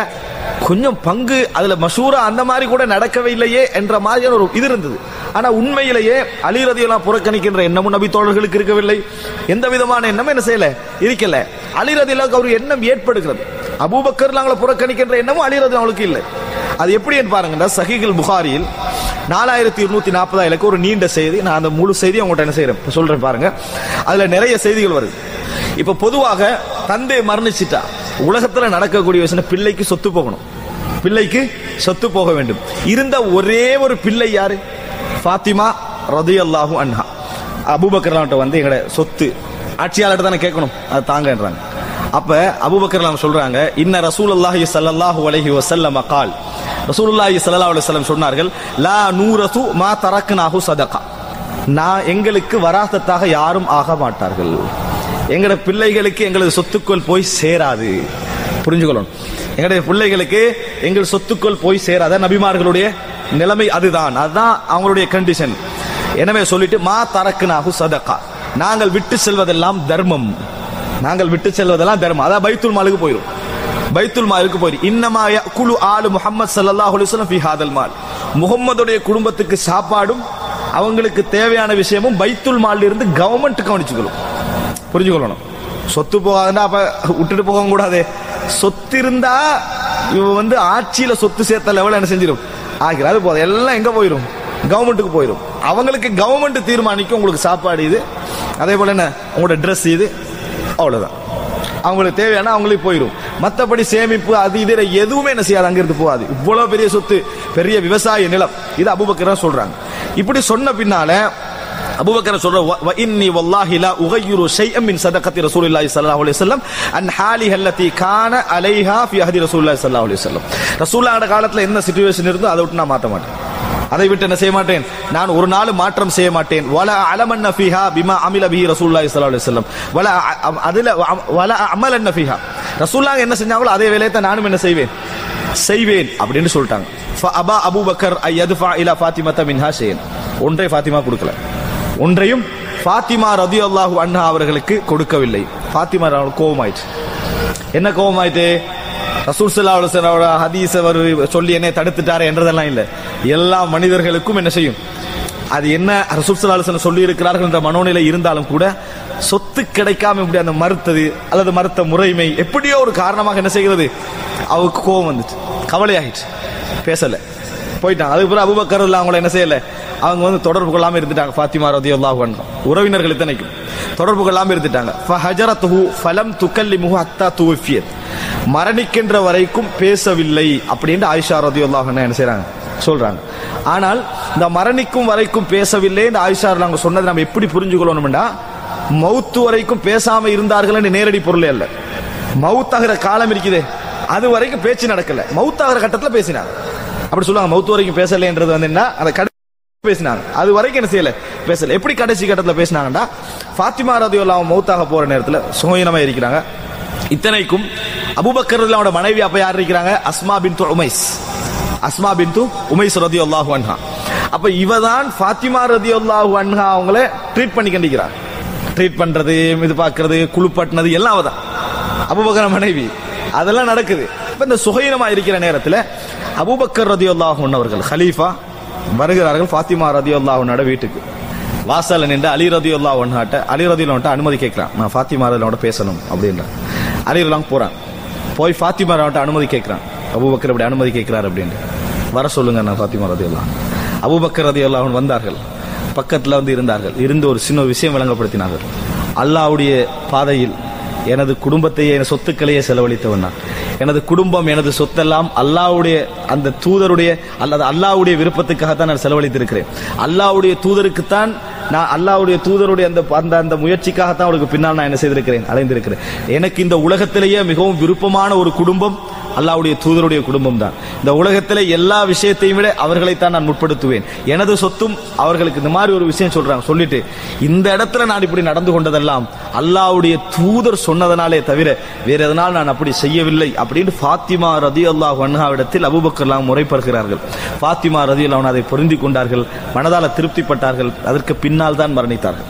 கொஞ்சம் பங்கு அதுல மஷூரா அந்த மாதிரி கூட நடக்கவே இல்லையே என்ற மாதிரியான ஒரு இது இருந்தது ஆனா உண்மையிலேயே அலி ரதியெல்லாம் புறக்கணிக்கின்ற எண்ணமும் நபி தோழர்களுக்கு இருக்கவில்லை எந்த விதமான எண்ணமும் என்ன செய்யல இருக்கல அலி ரதியல்லாவுக்கு ஒரு எண்ணம் ஏற்படுகிறது அபூபக்கர் நாங்களை புறக்கணிக்கின்ற எண்ணமும் அலி ரதி அவங்களுக்கு இல்லை அது எப்படின்னு பாருங்கன்னா சஹிகுல் புகாரியில் நாலாயிரத்தி இருநூத்தி நாற்பதாயிரக்கு ஒரு நீண்ட செய்தி நான் அந்த முழு செய்தி உங்கள்கிட்ட என்ன செய்யறேன் இப்ப சொல்றேன் பாருங்க அதுல நிறைய செய்திகள் வருது இப்ப பொதுவாக தந்தை மரணிச்சிட்டா உலகத்துல நடக்கக்கூடிய விஷயம் பிள்ளைக்கு சொத்து போகணும் பிள்ளைக்கு சொத்து போக வேண்டும் இருந்த ஒரே ஒரு பிள்ளை யாரு ஃபாத்திமா ரதியல்லாஹு அன்ஹா அபூபக்கர்லாம்ட்ட வந்து எங்கட சொத்து ஆட்சியாளர்கிட்ட தானே கேட்கணும் அது தாங்கன்றாங்க அப்ப அபூபக்கர்லாம் சொல்றாங்க இன்ன ரசூலுல்லாஹி ஸல்லல்லாஹு அலைஹி வஸல்லம் கால் ரசூலுல்லாஹி ஸல்லல்லாஹு அலைஹி வஸல்லம் சொன்னார்கள் லா நூரசு மா தரக்னாஹு சதகா நான் எங்களுக்கு வராசத்தாக யாரும் ஆக மாட்டார்கள் எங்கட பிள்ளைகளுக்கு எங்களது சொத்துக்கள் போய் சேராது புரிஞ்சுக்கொள்ளணும் எங்களுடைய பிள்ளைகளுக்கு எங்கள் சொத்துக்கள் போய் சேராத நபிமார்களுடைய நிலைமை அதுதான் அதுதான் அவங்களுடைய கண்டிஷன் எனவே சொல்லிட்டு மா தரக்குனாகு சதகா நாங்கள் விட்டு செல்வதெல்லாம் தர்மம் நாங்கள் விட்டு செல்வதெல்லாம் தர்மம் அதான் பைத்துல் மாலுக்கு போயிடும் பைத்துல் மாலுக்கு போயிடும் இன்னமா குழு ஆளு முகமது சல்லல்லாஹு அலைஹி வஸல்லம் ஃபி ஹாதல் மால் முகம்மதுடைய குடும்பத்துக்கு சாப்பாடும் அவங்களுக்கு தேவையான விஷயமும் பைத்துல் மால்ல இருந்து கவர்மெண்ட் கவனிச்சுக்கணும் புரிஞ்சுக்கொள்ளணும் சொத்து போகாதுன்னா அப்ப விட்டுட்டு போக கூடாது சொத்து இருந்தா இவ வந்து ஆட்சியில சொத்து சேர்த்த லெவல் என்ன செஞ்சிடும் ஆகிற அது போதும் எல்லாம் எங்க போயிடும் கவர்மெண்ட்டுக்கு போயிடும் அவங்களுக்கு கவர்மெண்ட் தீர்மானிக்கும் உங்களுக்கு சாப்பாடு இது அதே போல என்ன உங்களோட ட்ரெஸ் இது அவ்வளவுதான் அவங்களுக்கு தேவையான அவங்களுக்கு போயிடும் மற்றபடி சேமிப்பு அது இது எதுவுமே என்ன செய்யாது அங்கிருந்து போகாது இவ்வளவு பெரிய சொத்து பெரிய விவசாய நிலம் இது அபுபக்கர் சொல்றாங்க இப்படி சொன்ன பின்னால அபூபக்கர் சொல்ற வ இன்னி வல்லாஹி லா உகையிரு ஷைஅம் மின் சதகத்தி ரசூலுல்லாஹி ஸல்லல்லாஹு அலைஹி வஸல்லம் அன் ஹாலிஹ அல்லதி கான அலைஹா ஃபி அஹதி ரசூலுல்லாஹி ஸல்லல்லாஹு அலைஹி வஸல்லம் ரசூலுல்லாஹோட காலத்துல என்ன சிச்சுவேஷன் இருந்தோ அதை விட்டு நான் மாத்த மாட்டேன் அதை விட்டு என்ன செய்ய மாட்டேன் நான் ஒரு நாள் மாற்றம் செய்ய மாட்டேன் வல அலமன்ன ஃபீஹா பிமா அமில பிஹி ரசூலுல்லாஹி ஸல்லல்லாஹு அலைஹி வஸல்லம் வல அதுல வல அமலன்ன ஃபீஹா ரசூலுல்லாஹ் என்ன செஞ்சாங்களோ அதே வேலையை தான் நானும் என்ன செய்வேன் செய்வேன் அப்படின்னு சொல்லிட்டாங்க அபா அபூபக்கர் ஐயதுஃபா இலா ஃபாத்திமத்த மின்ஹா ஷேன் ஒன்றை ஃபாத்திமா கொடுக்கல ஒன்றையும் ஃபாத்திமா ரதி அல்லாஹு அண்ணா அவர்களுக்கு கொடுக்கவில்லை ஃபாத்திமா அவர்களுக்கு கோபமாயிற்று என்ன கோபமாயிட்டு ரசூல் சல்லா அலுவலோட ஹதீஸ் அவர் சொல்லி என்னை தடுத்துட்டாரு என்றதெல்லாம் இல்லை எல்லா மனிதர்களுக்கும் என்ன செய்யும் அது என்ன ரசூல் சல்லா அலுவலன் சொல்லி இருக்கிறார்கள் என்ற மனோநிலை இருந்தாலும் கூட சொத்து கிடைக்காம இப்படி அந்த மறுத்தது அல்லது மறுத்த முறைமை எப்படியோ ஒரு காரணமாக என்ன செய்கிறது அவருக்கு கோபம் வந்துச்சு கவலையாகிட்டு பேசல போயிட்டான் அதுக்கு பிறகு அபுபக்கர் அவங்கள என்ன செய்யல அவங்க வந்து தொடர்பு கொள்ளாம இருந்துட்டாங்க ஃபாத்திமா ரதி அல்லாஹு உறவினர்கள் இத்தனைக்கும் தொடர்பு கொள்ளாம இருந்துட்டாங்க ஃபஹஜரத்துஹு ஃபலம் துக்கல்லிமுஹு ஹத்தா துவஃபியத் மரணிக்கின்ற வரைக்கும் பேசவில்லை அப்படின்னு ஆயிஷா ரதி அல்லாஹ் என்ன செய்றாங்க சொல்றாங்க ஆனால் இந்த மரணிக்கும் வரைக்கும் பேசவில்லை இந்த ஆயிஷா நாங்க சொன்னது நம்ம எப்படி புரிஞ்சுக்கொள்ளணும்னா மவுத்து வரைக்கும் பேசாம இருந்தார்கள் நேரடி பொருள் அல்ல மவுத்தாகிற காலம் இருக்குதே அது வரைக்கும் பேச்சு நடக்கல மவுத்தாகிற கட்டத்தில் பேசினாங்க அப்படி சொல்லுவாங்க மவுத்து வரைக்கும் பேசலைன்றது வந்து என்ன அந்த கடை பேசினாங்க அது வரைக்கும் என்ன செய்யல பேசல எப்படி கடைசி கட்டத்தில் பேசினாங்கன்னா ஃபாத்திமா ரதியுல்லா மௌத்தாக போற நேரத்தில் சுகீனமா இருக்கிறாங்க இத்தனைக்கும் அபுபக்கர் அவனோட மனைவி அப்ப யார் இருக்கிறாங்க அஸ்மா பின் உமைஸ் அஸ்மா பின் உமைஸ் ரதி அல்லாஹு அன்ஹா அப்ப இவ தான் ஃபாத்திமா ரதி அல்லாஹு அன்ஹா அவங்கள ட்ரீட் பண்ணி கண்டிக்கிறார் ட்ரீட் பண்றது இது பார்க்கறது குளிப்பாட்டினது எல்லாம் அவ தான் அபுபக்கர் மனைவி அதெல்லாம் நடக்குது இப்ப இந்த சுகீனமா இருக்கிற நேரத்தில் அபுபக்கர் ரதி அல்லாஹு அவர்கள் ஹலீஃபா வருகிறார்கள் ஃபாத்திமா ரதி அல்லாஹனோட வீட்டுக்கு வாசல்ல நின்று அலி ரதி அல்லா ஒன்னாட்ட அலி ரதி அனுமதி கேட்கிறான் நான் ஃபாத்திமா ரதியோட பேசணும் அப்படின்ற அலி ரலாம் போறான் போய் ஃபாத்திமா ரவன்ட்ட அனுமதி கேட்கிறான் அபுபக்கர் இப்படி அனுமதி கேட்கிறார் அப்படின்ட்டு வர சொல்லுங்க நான் ஃபாத்திமா ரதி அல்லா அபுபக்கர் ரதி அல்லாஹன் வந்தார்கள் பக்கத்தில் வந்து இருந்தார்கள் இருந்து ஒரு சின்ன விஷயம் விளங்கப்படுத்தினார்கள் அல்லாவுடைய பாதையில் எனது குடும்பத்தையே என் சொத்துக்களையே செலவழித்தவன் நான் எனது குடும்பம் எனது சொத்தெல்லாம் அல்லாவுடைய அந்த தூதருடைய அல்லது அல்லாவுடைய விருப்பத்துக்காகத்தான் நான் செலவழித்திருக்கிறேன் அல்லாவுடைய தூதருக்குத்தான் நான் அல்லாவுடைய தூதருடைய அந்த அந்த அந்த முயற்சிக்காகத்தான் அவருக்கு பின்னால் நான் என்ன செய்திருக்கிறேன் அடைந்திருக்கிறேன் எனக்கு இந்த உலகத்திலேயே மிகவும் விருப்பமான ஒரு குடும்பம் அல்லாவுடைய தூதருடைய குடும்பம் தான் இந்த உலகத்திலே எல்லா விஷயத்தையும் விட அவர்களைத்தான் நான் முற்படுத்துவேன் எனது சொத்தும் அவர்களுக்கு இந்த மாதிரி ஒரு விஷயம் சொல்றாங்க சொல்லிட்டு இந்த இடத்துல நான் இப்படி நடந்து கொண்டதெல்லாம் அல்லாவுடைய தூதர் சொன்னதனாலே தவிர வேற எதனால் நான் அப்படி செய்யவில்லை அப்படின்னு ஃபாத்திமா ரதி அல்லாஹ் அன்ஹாவிடத்தில் அபுபக்கர்லாம் முறைப்படுகிறார்கள் ஃபாத்திமா ரதி அல்லாஹ் அதை பொருந்தி கொண்டார்கள் மனதால திருப்திப்பட்டார்கள் அதற்கு பின்னால் தான் மரணித்தார்கள்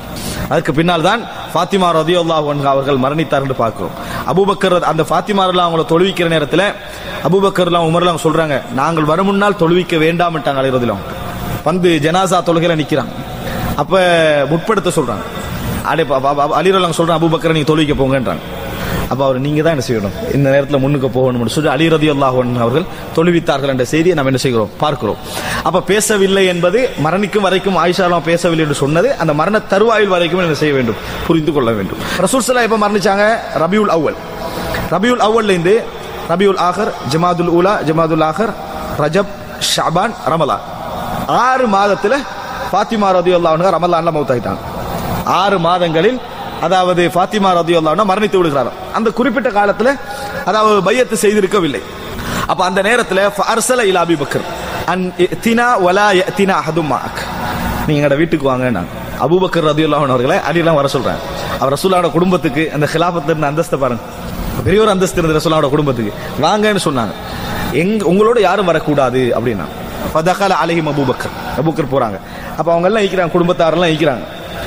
அதுக்கு பின்னால் தான் ஃபாத்திமா ரதியுல்லாஹு அன்ஹா அவர்கள் மரணித்தார் என்று பார்க்கிறோம் அபூபக்கர் அந்த ஃபாத்திமா எல்லாம் அவங்கள தொழுவிக்கிற நேரத்தில் அபூபக்கர்லாம் உமர்லாம் சொல்றாங்க நாங்கள் வரும் முன்னால் தொழுவிக்க வேண்டாம்ட்டாங்க அலைறதிலும் வந்து ஜனாசா தொழுகையில நிக்கிறாங்க அப்ப முற்படுத்த சொல்றாங்க அடே அலிரலாம் சொல்றாங்க அபூபக்கரை நீங்க தொழுவிக்க போங்கன்றாங்க அப்ப அவர் நீங்க தான் என்ன செய்யணும் இந்த நேரத்தில் முன்னுக்கு போகணும்னு சொல்லி அலி ரதி அவர்கள் தொழுவித்தார்கள் என்ற செய்தியை நாம் என்ன செய்கிறோம் பார்க்கிறோம் அப்ப பேசவில்லை என்பது மரணிக்கும் வரைக்கும் ஆயிஷாலாம் பேசவில்லை என்று சொன்னது அந்த மரண தருவாயில் வரைக்கும் என்ன செய்ய வேண்டும் புரிந்து கொள்ள வேண்டும் ரசூல் சல்லா எப்ப மரணிச்சாங்க ரபியுல் அவ்வல் ரபியுல் அவ்வல்ல இருந்து ரபியுல் ஆகர் ஜமாதுல் ஊலா ஜமாதுல் ஆகர் ரஜப் ஷாபான் ரமலான் ஆறு மாதத்துல ஃபாத்திமா ரதி அல்லாஹ் ரமலான்ல மௌத்தாயிட்டாங்க ஆறு மாதங்களில் அதாவது ஃபாத்திமா ரதி மரணித்து விடுகிறார் அந்த குறிப்பிட்ட காலத்துல அதாவது பையத்து செய்திருக்கவில்லை அப்ப அந்த நேரத்துல அர்சல இலா அபி பக்கர் அன் தினா வலா தினா ஹதுமாக் நீங்க எங்கட வீட்டுக்கு வாங்க நான் அபூபக்கர் ரதியுல்லாஹன் அவர்களை அடியெல்லாம் வர சொல்றேன் அவர் ரசூலாவோட குடும்பத்துக்கு அந்த ஹிலாபத்துல இருந்த அந்தஸ்தை பாருங்க பெரிய ஒரு அந்தஸ்து இருந்த ரசூலாவோட குடும்பத்துக்கு வாங்கன்னு சொன்னாங்க எங்க உங்களோட யாரும் வரக்கூடாது அப்படின்னா ஃபதகல அலைஹிம் அபூபக்கர் அபூபக்கர் போறாங்க அப்ப அவங்க எல்லாம் ஈக்கிறாங்க குடும்பத்தாரெல்லாம் ஈக்கிறாங்க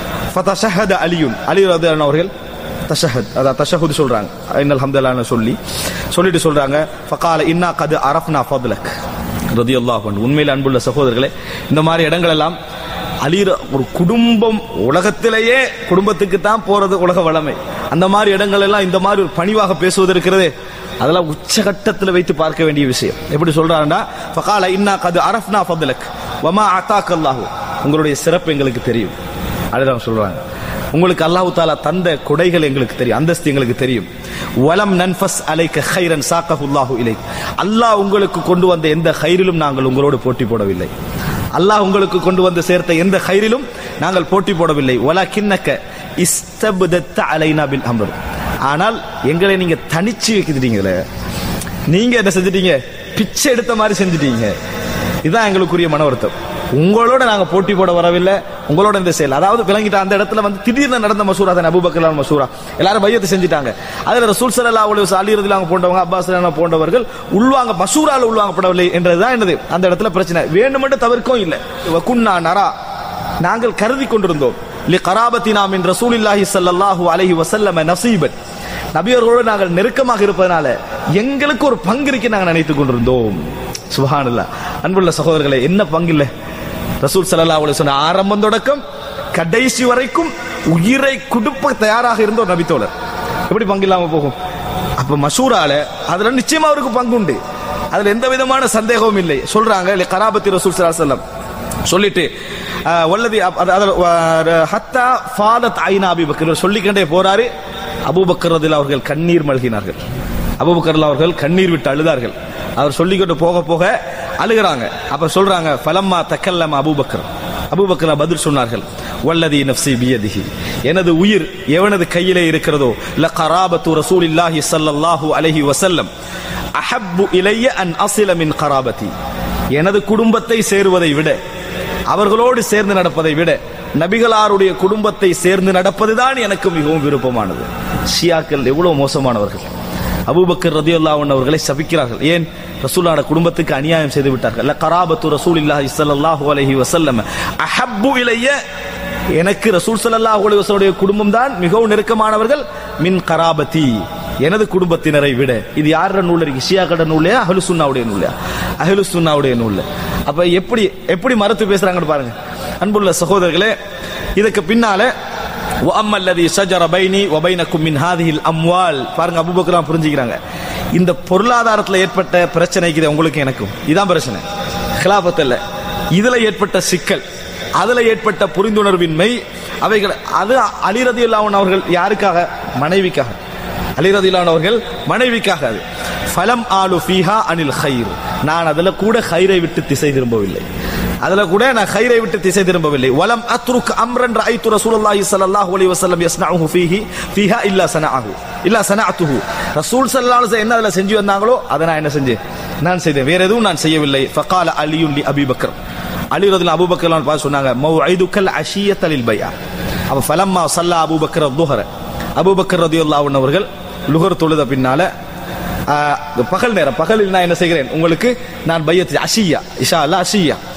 ஃபதஷஹத அலியுன் அலி ரதியல்லாஹு அவர்கள் தஷஹத் அதான் தஷஹுத் சொல்றாங்க இன்னல் ஹம்தலான்னு சொல்லி சொல்லிட்டு சொல்றாங்க ஃபகால இன்னா கது அரஃப்னா ஃபத்லக் ரதியல்லாஹு அன்ஹு உண்மையில் அன்புள்ள சகோதரர்களே இந்த மாதிரி இடங்கள் எல்லாம் அலிர ஒரு குடும்பம் உலகத்திலேயே குடும்பத்துக்கு தான் போறது உலக வளமை அந்த மாதிரி இடங்கள் எல்லாம் இந்த மாதிரி ஒரு பணிவாக பேசுவது இருக்கிறதே அதெல்லாம் உச்சகட்டத்தில் வைத்து பார்க்க வேண்டிய விஷயம் எப்படி சொல்றாருன்னா ஃபகால இன்னா கது அரஃப்னா ஃபத்லக் வமா அத்தாக் அல்லாஹு உங்களுடைய சிறப்பு எங்களுக்கு தெரியும் அதுதான் சொல்றாங்க உங்களுக்கு அல்லாஹு தாலா தந்த கொடைகள் எங்களுக்கு தெரியும் அந்தஸ்து எங்களுக்கு தெரியும் வலம் நன்ஃபஸ் அலைக்க ஹைரன் சாக்கஹுல்லாஹு இலை அல்லாஹ் உங்களுக்கு கொண்டு வந்த எந்த ஹைரிலும் நாங்கள் உங்களோடு போட்டி போடவில்லை அல்லாஹ் உங்களுக்கு கொண்டு வந்து சேர்த்த எந்த ஹைரிலும் நாங்கள் போட்டி போடவில்லை வலா கிண்ணக்க இஸ்தபுதத்த அலைனா பில் அமர் ஆனால் எங்களை நீங்க தனிச்சு வைக்கிறீங்களே நீங்க என்ன செஞ்சிட்டீங்க பிச்சை எடுத்த மாதிரி செஞ்சிட்டீங்க இதுதான் எங்களுக்குரிய மன வருத்தம் உங்களோட நாங்க போட்டி போட வரவில்லை உங்களோட இந்த செயல் அதாவது விளங்கிட்ட அந்த இடத்துல வந்து திடீர்னு நடந்த மசூரா தான் அபுபக்கர் மசூரா எல்லாரும் பையத்தை செஞ்சுட்டாங்க அதுல ரசூல் சல்லா அலி அலி ரதிலாங்க போன்றவங்க அப்பாஸ் ரலியல்லாஹு போன்றவர்கள் உள்வாங்க மசூரால உள்வாங்கப்படவில்லை என்றதுதான் என்னது அந்த இடத்துல பிரச்சனை வேண்டுமென்று தவிர்க்கவும் இல்லை குன்னா நரா நாங்கள் கருதி கொண்டிருந்தோம் லி கராபத்தினா மின் ரசூலில்லாஹி ஸல்லல்லாஹு அலைஹி வஸல்லம் நசீபன் நபியர்களோடு நாங்கள் நெருக்கமாக இருப்பதனால எங்களுக்கு ஒரு பங்கு இருக்கு நாங்கள் நினைத்துக் கொண்டிருந்தோம் சுபஹானல்லாஹ் அன்புள்ள சகோதரர்களே என்ன பங்கு இல்லை ரசூல் ஸல்லல்லாஹு அலைஹி சொன்ன ஆரம்பம் தொடக்கம் கடைசி வரைக்கும் உயிரை குடுப்ப தயாராக இருந்த ஒரு நபித்தோழர் எப்படி பங்கு இல்லாம போகும் அப்ப மசூரால அதுல நிச்சயமா அவருக்கு பங்கு உண்டு அதுல எந்த விதமான சந்தேகமும் இல்லை சொல்றாங்க இல்ல கராபத்தி ரசூல் ஸல்லல்லாஹு அலைஹி வஸல்லம் சொல்லிட்டு அஹ், வல்லதி அப்- அது- அது, அஹ், ஹத்தா ஃபாதத் ஐனா அபிபக்கர் சொல்லிக்கொண்டே போறாரு அபூபக்கர் ரதில் அவர்கள் கண்ணீர் மல்கினார்கள் அபூபக்கர் அவர்கள் கண்ணீர் விட்டு அழுதார்கள் அவர் சொல்லிக்கொண்டு போக போக அழுகிறாங்க அப்ப சொல்றாங்க ஃபலம்மா தக்கல்லம் அபூபக்கர் அபூபக்கர் பதில் சொன்னார்கள் வல்லதி நஃப்சி பியதிஹி எனது உயிர் எவனது கையிலே இருக்கிறதோ ல கராபத்து ரசூலில்லாஹி ஸல்லல்லாஹு அலைஹி வஸல்லம் அஹப்பு இலைய அன் அசில மின் கராபதி எனது குடும்பத்தை சேருவதை விட அவர்களோடு சேர்ந்து நடப்பதை விட நபிகளாருடைய குடும்பத்தை சேர்ந்து நடப்பதுதான் எனக்கு மிகவும் விருப்பமானது ஷியாக்கள் எவ்வளவு மோசமானவர்கள் அபூபக்கர் ரதியுல்லாஹு அன்ஹு அவர்களை சபிக்கிறார்கள் ஏன் ரசூலான குடும்பத்துக்கு அநியாயம் செய்து விட்டார்கள் ல கராபத்து ரசூலில்லாஹி ஸல்லல்லாஹு அலைஹி வஸல்லம் அஹப்பு இலைய எனக்கு ரசூல் ஸல்லல்லாஹு அலைஹி வஸல்லுடைய குடும்பம் தான் மிகவும் நெருக்கமானவர்கள் மின் கராபதி எனது குடும்பத்தினரை விட இது யாரோட நூல் இருக்கு ஷியாக்கட நூல்லையா அஹ்லு சுன்னாவுடைய நூல்லையா அஹ்லு சுன்னாவுடைய நூல்ல அப்ப எப்படி எப்படி மறுத்து பேசுறாங்கன்னு பாருங்க அன்புள்ள சகோதரர்களே இதுக்கு பின்னால وَأَمَّا الَّذِي شَجَرَ بَيْنِي وَبَيْنَكُمْ مِنْ هَذِهِ الْأَمْوَالِ பாருங்க அபூபக்கர்லாம் புரிஞ்சுக்கிறாங்க இந்த பொருளாதாரத்துல ஏற்பட்ட பிரச்சனைக்கு இது உங்களுக்கு எனக்கும் இதான் பிரச்சனை கிலாபத் இல்ல இதுல ஏற்பட்ட சிக்கல் அதுல ஏற்பட்ட புரிந்துணர்வின்மை அவைகள் அது அலிரதி அவர்கள் யாருக்காக மனைவிக்காக அலிரதிலான் அவர்கள் மனைவிக்காக அது ஃபலம் ஆலு ஃபீஹா அனில் ஹைர் நான் அதுல கூட ஹைரை விட்டு திசை திரும்பவில்லை அதுல கூட நான் ஹைரை விட்டு திசை திரும்பவில்லை வலம் அத்ருக் அம்ரன் ரஐத்து ரசூலுல்லாஹி ஸல்லல்லாஹு அலைஹி வஸல்லம் யஸ்னஉஹு ஃபீஹி ஃபீஹா இல்லா சனஅஹு இல்லா சனஅத்துஹு ரசூல் ஸல்லல்லாஹு அலைஹி வஸல்லம் என்ன அதுல செஞ்சு வந்தாங்களோ அதை நான் என்ன செஞ்சேன் நான் செய்தேன் வேற எதுவும் நான் செய்யவில்லை ஃபகால அலியுன் லி அபி பக்கர் அலி ரதில் அபூபக்கர்லாம் பார்த்து சொன்னாங்க மௌஐதுக்கல் அஷியத்தலில் பையா அப்ப ஃபலம்மா சல்லா அபூபக்கர் துஹர அபூபக்கர் ரதியுல்லாஹு அன்ஹு அவர்கள் லுகர் தொழுத பின்னால ஆஹ், பகல் நேரம் பகலில் நான் என்ன செய்கிறேன் உங்களுக்கு நான் பையத்து அஷியா இஷா அல்ல அஷியா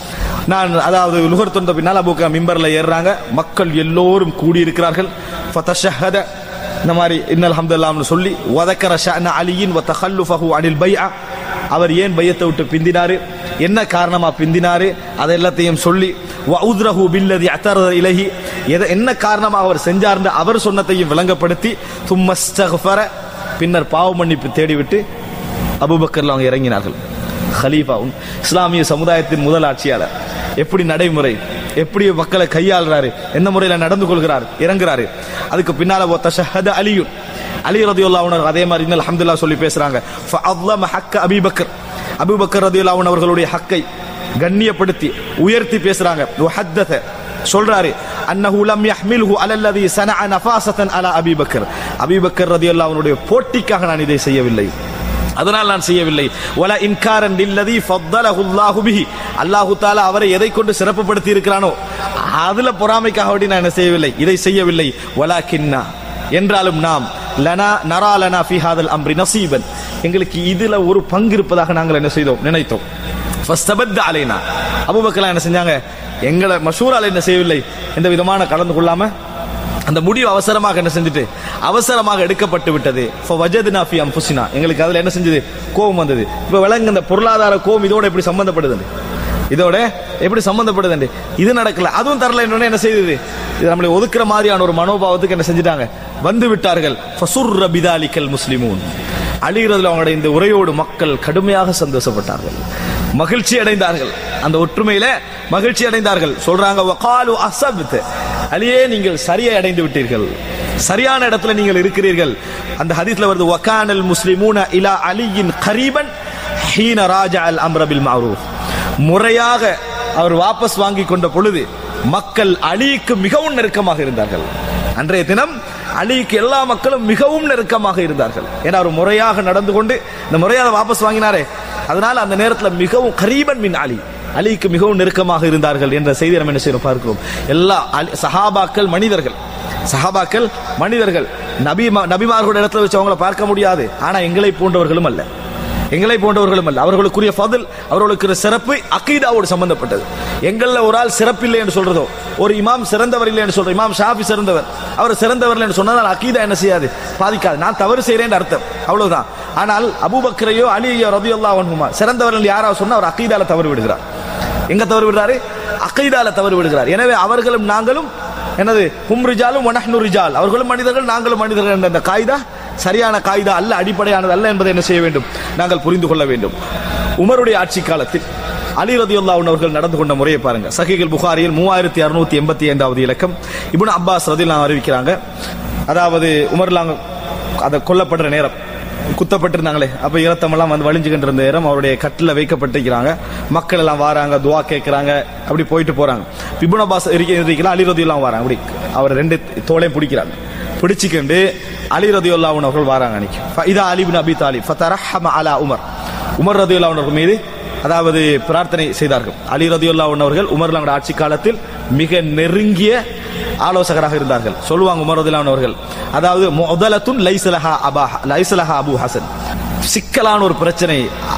நான் அதாவது லுகர் தொந்த பின்னால் அபூக்க மிம்பர்ல ஏறுறாங்க மக்கள் எல்லோரும் கூடியிருக்கிறார்கள் ஃபதஷஹத இந்த மாதிரி இன்னல் ஹம்துல்லாம்னு சொல்லி வதக்கர ஷஅன அலியின் வ தஹல்லுஃபஹு அனில் பைஅ அவர் ஏன் பையத்தை விட்டு பிந்தினாரு என்ன காரணமா பிந்தினாரு அதை எல்லாத்தையும் சொல்லி வ உத்ரஹு பில்லதி அத்தரத இலஹி எதை என்ன காரணமா அவர் செஞ்சார்னு அவர் சொன்னதையும் விளங்கப்படுத்தி தும்மஸ்தஃபர பின்னர் பாவ மன்னிப்பு தேடிவிட்டு அபூபக்கர்ல அவங்க இறங்கினார்கள் ஹலீஃபா உன் இஸ்லாமிய சமுதாயத்தின் முதல் ஆட்சியாளர் எப்படி நடைமுறை எப்படி மக்களை கையாளுறாரு எந்த முறையில் நடந்து கொள்கிறார் இறங்குறாரு அதுக்கு பின்னால ஒத்த ஷஹத அலியுன் அலி ரதியுல்லா உணர் அதே மாதிரி இன்னும் அல்ஹம்துலில்லாஹ் சொல்லி பேசுறாங்க ஃபஅظم ஹக்க அபீபக்கர் அபூபக்கர் ரதியுல்லா அவர்களுடைய ஹக்கை கண்ணியப்படுத்தி உயர்த்தி பேசுறாங்க வஹத்தத சொல்றாரு அன்னஹு லம் யஹ்மில்ஹு அலல்லதி சனஅ நஃபாசத்தன் அலா அபீபக்கர் அபீபக்கர் ரதியுல்லா அவனுடைய போட்டிக்காக நான் இதை செய்யவில்லை அதனால் நான் செய்யவில்லை வல இன்காரன் இல்லதி ஃபத்தலஹு அல்லாஹு பிஹி அல்லாஹு தஆலா அவரை எதை கொண்டு சிறப்புப்படுத்தி இருக்கிறானோ அதுல பொறாமைக்காக வேண்டி நான் என்ன செய்யவில்லை இதை செய்யவில்லை வலாக்கின்னா என்றாலும் நாம் லனா நரா லனா ஃபி ஹாதல் அம்ரி நசீபன் எங்களுக்கு இதுல ஒரு பங்கு இருப்பதாக நாங்கள் என்ன செய்தோம் நினைத்தோம் ஃபஸ்தபத்த அலைனா அபூபக்கர் என்ன செஞ்சாங்க எங்களை மஷூரால என்ன செய்யவில்லை எந்த விதமான கலந்து கொள்ளாம அந்த முடிவு அவசரமாக என்ன செஞ்சுட்டு அவசரமாக எடுக்கப்பட்டு விட்டது வஜதுனா ஃபி அம்புசினா எங்களுக்கு அதுல என்ன செஞ்சது கோபம் வந்தது இப்ப விலங்கு இந்த பொருளாதார கோபம் இதோட எப்படி சம்பந்தப்படுது இதோட எப்படி சம்பந்தப்படுது இது நடக்கல அதுவும் தரல என்ன செய்தது இது நம்மளை ஒதுக்குற மாதிரியான ஒரு மனோபாவத்துக்கு என்ன செஞ்சுட்டாங்க வந்து விட்டார்கள் ஃபசுர்ர பிதாலிக்கல் முஸ்லிமூன் அழிகிறதுல அவங்களுடைய இந்த உரையோடு மக்கள் கடுமையாக சந்தோஷப்பட்டார்கள் மகிழ்ச்சி அடைந்தார்கள் அந்த ஒற்றுமையில மகிழ்ச்சி அடைந்தார்கள் சொல்றாங்க வகாலு அசப்த் அலியே நீங்கள் சரியை அடைந்து விட்டீர்கள் சரியான இடத்துல நீங்கள் இருக்கிறீர்கள் அந்த ஹதீஸ்ல வருது வகானல் முஸ்லிமூன இலா அலியின் கரீபன் ஹீன ராஜா அல் அம்ரபில் மாரூஃப் முறையாக அவர் வாபஸ் வாங்கி கொண்ட பொழுது மக்கள் அலிக்கு மிகவும் நெருக்கமாக இருந்தார்கள் அன்றைய தினம் அலிக்கு எல்லா மக்களும் மிகவும் நெருக்கமாக இருந்தார்கள் ஏன்னா அவர் முறையாக நடந்து கொண்டு இந்த முறையாக வாபஸ் வாங்கினாரே அதனால அந்த நேரத்தில் மிகவும் கரீபன் மின் அலி அலிக்கு மிகவும் நெருக்கமாக இருந்தார்கள் என்ற செய்தி நம்ம என்ன செய்யறோம் பார்க்கிறோம் எல்லா அலி- சஹாபாக்கள் மனிதர்கள் சஹாபாக்கள் மனிதர்கள் நபி நபிமார்களுடைய இடத்துல வச்சு அவங்கள பார்க்க முடியாது ஆனா எங்களை போன்றவர்களும் அல்ல எங்களை போன்றவர்களும் அல்ல அவர்களுக்குரிய ஃபதில் அவர்களுக்கு சிறப்பு அக்கீதாவோடு சம்பந்தப்பட்டது எங்கள்ல ஒரு ஆள் சிறப்பில்லை என்று சொல்றதோ ஒரு இமாம் சிறந்தவர் இல்லை என்று சொல்றோம் இமாம் ஷாஃபி சிறந்தவர் அவர் சிறந்தவர் என்று சொன்னால் அக்கீதா என்ன செய்யாது பாதிக்காது நான் தவறு செய்கிறேன் அர்த்தம் அவ்வளவுதான் ஆனால் அபூபக்கரையோ அலியோ ரபியுல்லா வன்ஹுமா சிறந்தவர்கள் யாராவது சொன்னா அவர் அக்கீதால தவறு விடுகிறார் எங்க தவறு விடுறாரு அக்கீதால தவறு விடுகிறார் எனவே அவர்களும் நாங்களும் என்னது ஹும் ரிஜாலும் வனஹ்னு ரிஜால் அவர்களும் மனிதர்கள் நாங்களும் மனிதர்கள் என்ற அந்த காய்தா சரியான காய்தா அல்ல அடிப்படையானது அல்ல என்பதை என்ன செய்ய வேண்டும் நாங்கள் புரிந்து கொள்ள வேண்டும் உமருடைய ஆட்சி காலத்தில் அலி ரதியுல்லா அவர்கள் நடந்து கொண்ட முறையை பாருங்க சஹிகள் புகாரியில் மூவாயிரத்தி அறுநூத்தி எண்பத்தி ஐந்தாவது இலக்கம் இப்னு அப்பாஸ் ரதியுல்லா அறிவிக்கிறாங்க அதாவது உமர்லாங்க அதை கொல்லப்படுற நேரம் குத்தப்பட்டிருந்தாங்களே அப்ப இரத்தமெல்லாம் வந்து வலிஞ்சுக்கிட்டு இருந்த நேரம் அவருடைய கட்டில் வைக்கப்பட்டிருக்கிறாங்க மக்கள் எல்லாம் வராங்க துவா கேட்கறாங்க அப்படி போயிட்டு போறாங்க இப்னு அப்பாஸ் இருக்கலாம் அலி ரதியுல்லாம் வராங்க அப்படி அவர் ரெண்டு தோளையும் பிடிக்கிறாங்க பிடிச்சிக்கிண்டு அலி ரதியுல்லா அவர்கள் வராங்க அன்னைக்கு இதா அலிபின் அபி தாலிப் ஃபதரஹம அலா உமர் உமர் ரதியுல்லா அவர்கள் மீது அதாவது பிரார்த்தனை செய்தார்கள் அலி ரதியுல்லா அவர்கள் உமர்லாங்கோட ஆட்சி காலத்தில் மிக நெருங்கிய ஆலோசகராக இருந்தார்கள் சொல்லுவாங்க உமர் ரதியுல்லா அவர்கள் அதாவது முதலத்துன் லைசலஹா அபா லைசலஹா அபு ஹசன் சிக்கலான ஒரு பிரச்சனை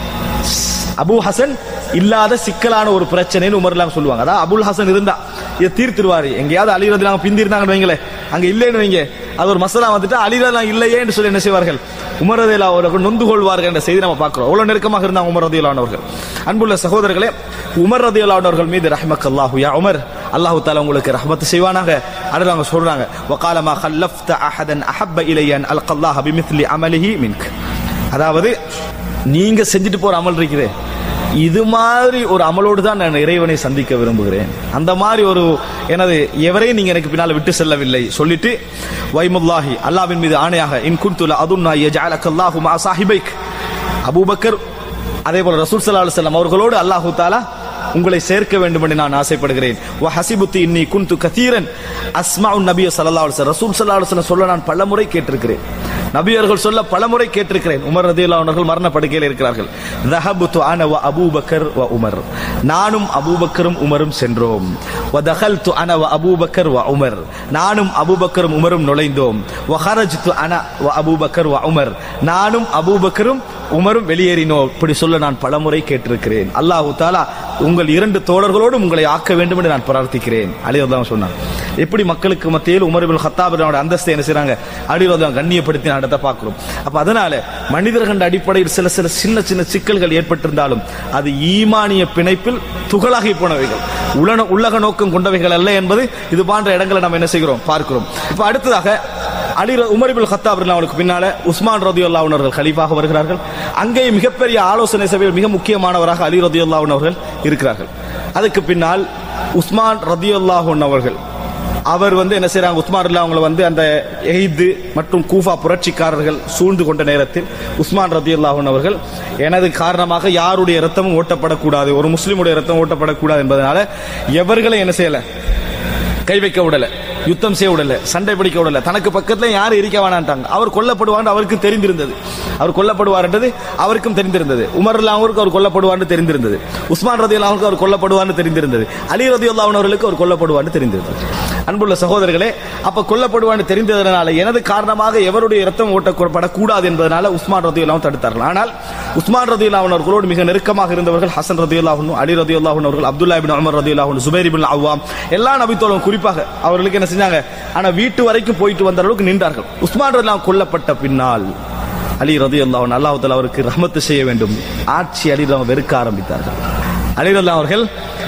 அபு ஹசன் இல்லாத சிக்கலான ஒரு பிரச்சனைன்னு உமர்லாம் சொல்லுவாங்க அதான் அபுல் ஹசன் இருந்தா இதை தீர்த்துருவாரு எங்கேயாவது அலிரதிலாம் பிந்தி இருந்தாங்கன்னு வைங்களேன் அங்க இல்லைன்னு வைங்க அது ஒரு மசலா வந்துட்டு அலிரதிலாம் இல்லையே என்று சொல்லி என்ன செய்வார்கள் உமரதிலா அவர்கள் நொந்து கொள்வார்கள் என்ற செய்தி நம்ம பார்க்கிறோம் அவ்வளவு நெருக்கமாக இருந்தாங்க உமர் ரதியுல்லான் அவர்கள் அன்புள்ள சகோதரர்களே உமர் ரதியுல்லான் அவர்கள் மீது ரஹ்மக் அல்லாஹு யா உமர் அல்லாஹு தாலா உங்களுக்கு ரஹ்மத் செய்வானாக அடுத்து அவங்க சொல்றாங்க வகாலமா خلفت احدا احب الي ان القى الله بمثل عمله منك அதாவது நீங்க செஞ்சுட்டு போற அமல் இருக்குதே இது மாதிரி ஒரு அமலோடு தான் நான் இறைவனை சந்திக்க விரும்புகிறேன் அந்த மாதிரி ஒரு எனது எவரையும் நீங்க எனக்கு பின்னால விட்டு செல்லவில்லை சொல்லிட்டு வைமுல்லாஹி அல்லாவின் மீது ஆணையாக இன் குன்துல அதுன்னா யஜஅலக அல்லாஹு மா சாஹிபைக் அபூபக்கர் அதே போல ரசூல் ஸல்லல்லாஹு அலைஹி வஸல்லம் அவர்களோடு அல்லாஹு தாலா உங்களை சேர்க்க வேண்டும் என்று நான் ஆசைப்படுகிறேன் வ ஹசிபுத்தி இன்னி குன்து கதீரன் அஸ்மாஉ நபிய ஸல்லல்லாஹு அலைஹி வஸல்லம் ரசூல் ஸல்லல்லாஹு அலைஹி வஸல்லம் சொல்ல நான் பலமுறை கேட்டிருக்கிறேன் நபியர்கள் சொல்ல பலமுறை கேட்டிருக்கிறேன் உமர் ரதியுல்லா அவர்கள் மரண படுக்கையில் இருக்கிறார்கள் தஹபுத்து அன வ அபூபக்கர் வ உமர் நானும் அபூபக்கரும் உமரும் சென்றோம் வ தகல்து அன வ அபூபக்கர் வ உமர் நானும் அபூபக்கரும் உமரும் நுழைந்தோம் வ ஹரஜ்து அன வ அபூபக்கர் வ உமர் நானும் அபூபக்கரும் உமரும் வெளியேறினோம் இப்படி சொல்ல நான் பலமுறை கேட்டிருக்கிறேன் அல்லாஹு தாலா உங்கள் இரண்டு தோழர்களோடும் உங்களை ஆக்க வேண்டும் என்று நான் பிரார்த்திக்கிறேன் அலி ரதான் சொன்னாங்க எப்படி மக்களுக்கு மத்தியில் உமர் இப்னு கத்தாப் அவருடைய அந்தஸ்தை என்ன செய்றாங்க அலி ரதான் கண்ணியப்படுத்தி நடத்த பார்க்கிறோம் அப்ப அதனால மனிதர் கண்ட அடிப்படையில் சில சில சின்ன சின்ன சிக்கல்கள் ஏற்பட்டிருந்தாலும் அது ஈமானிய பிணைப்பில் துகளாகி போனவைகள் உலக உலக நோக்கம் கொண்டவைகள் அல்ல என்பது இது போன்ற இடங்களை நம்ம என்ன செய்கிறோம் பார்க்கிறோம் இப்ப அடுத்ததாக அலி ர- உமர் இப்னு கத்தாப் அவர்களுக்கு பின்னால உஸ்மான் ரதியுல்லாஹு அவர்கள் கலீஃபாக வருகிறார்கள் அங்கே மிகப்பெரிய ஆலோசனை சபையில் மிக முக்கியமானவராக அலி ரதியுல்லாஹு அவர்கள் இருக்கிறார்கள் அதுக்கு பின்னால் உஸ்மான் ரதியுல்லாஹு அவர்கள் அவர் வந்து என்ன செய்றாங்க உஸ்மான் அல்லா அவங்களை வந்து அந்த எய்து மற்றும் கூஃபா புரட்சிக்காரர்கள் சூழ்ந்து கொண்ட நேரத்தில் உஸ்மான் ரதியுல்லாஹு அவர்கள் எனது காரணமாக யாருடைய ரத்தமும் ஓட்டப்படக்கூடாது ஒரு முஸ்லிமுடைய ரத்தம் ஓட்டப்படக்கூடாது என்பதனால எவர்களை என்ன செய்யல கை வைக்க விடல யுத்தம் செய்ய விடல சண்டை பிடிக்க விடல தனக்கு பக்கத்துல யாரும் இருக்க வேணான்ட்டாங்க அவர் கொல்லப்படுவார் அவருக்கு தெரிந்திருந்தது அவர் கொல்லப்படுவார்ன்றது அவருக்கும் தெரிந்திருந்தது உமர் அவருக்கு அவர் கொல்லப்படுவார்னு தெரிந்திருந்தது உஸ்மான் ரதி அவருக்கு அவர் கொல்லப்படுவார்னு தெரிந்திருந்தது அலி ரதி அவர்களுக்கு அவர் கொல்லப்படுவார்னு தெரிந்திருந்தது அன்புள்ள சகோதரர்களே அப்ப கொல்லப்படுவார்னு தெரிந்ததனால எனது காரணமாக எவருடைய இரத்தம் ஓட்டப்படக்கூடாது என்பதனால உஸ்மான் ரதி தடுத்தார்கள் ஆனால் உஸ்மான் ரதி அவர்களோடு மிக நெருக்கமாக இருந்தவர்கள் ஹசன் ரதி அலி ரதி அவர்கள் அப்துல்லா பின் அமர் ரதி சுபைர் பின் அவ்வாம் எல்லா நபித்தோளும் குறிப்பாக அவர்களுக்கு என்ன செஞ்சாங்க ஆனா வீட்டு வரைக்கும் போயிட்டு வந்த அளவுக்கு நின்றார்கள் உஸ்மான் ரதி கொல்லப்பட்ட பின்னால் அலி ரதி அல்லாஹ் அல்லாஹ் அவருக்கு ரஹமத்து செய்ய வேண்டும் ஆட்சி அலி ரஹ்மான் வெறுக்க ஆரம்பித்தார்கள் அலி ரல்லா அவர்கள்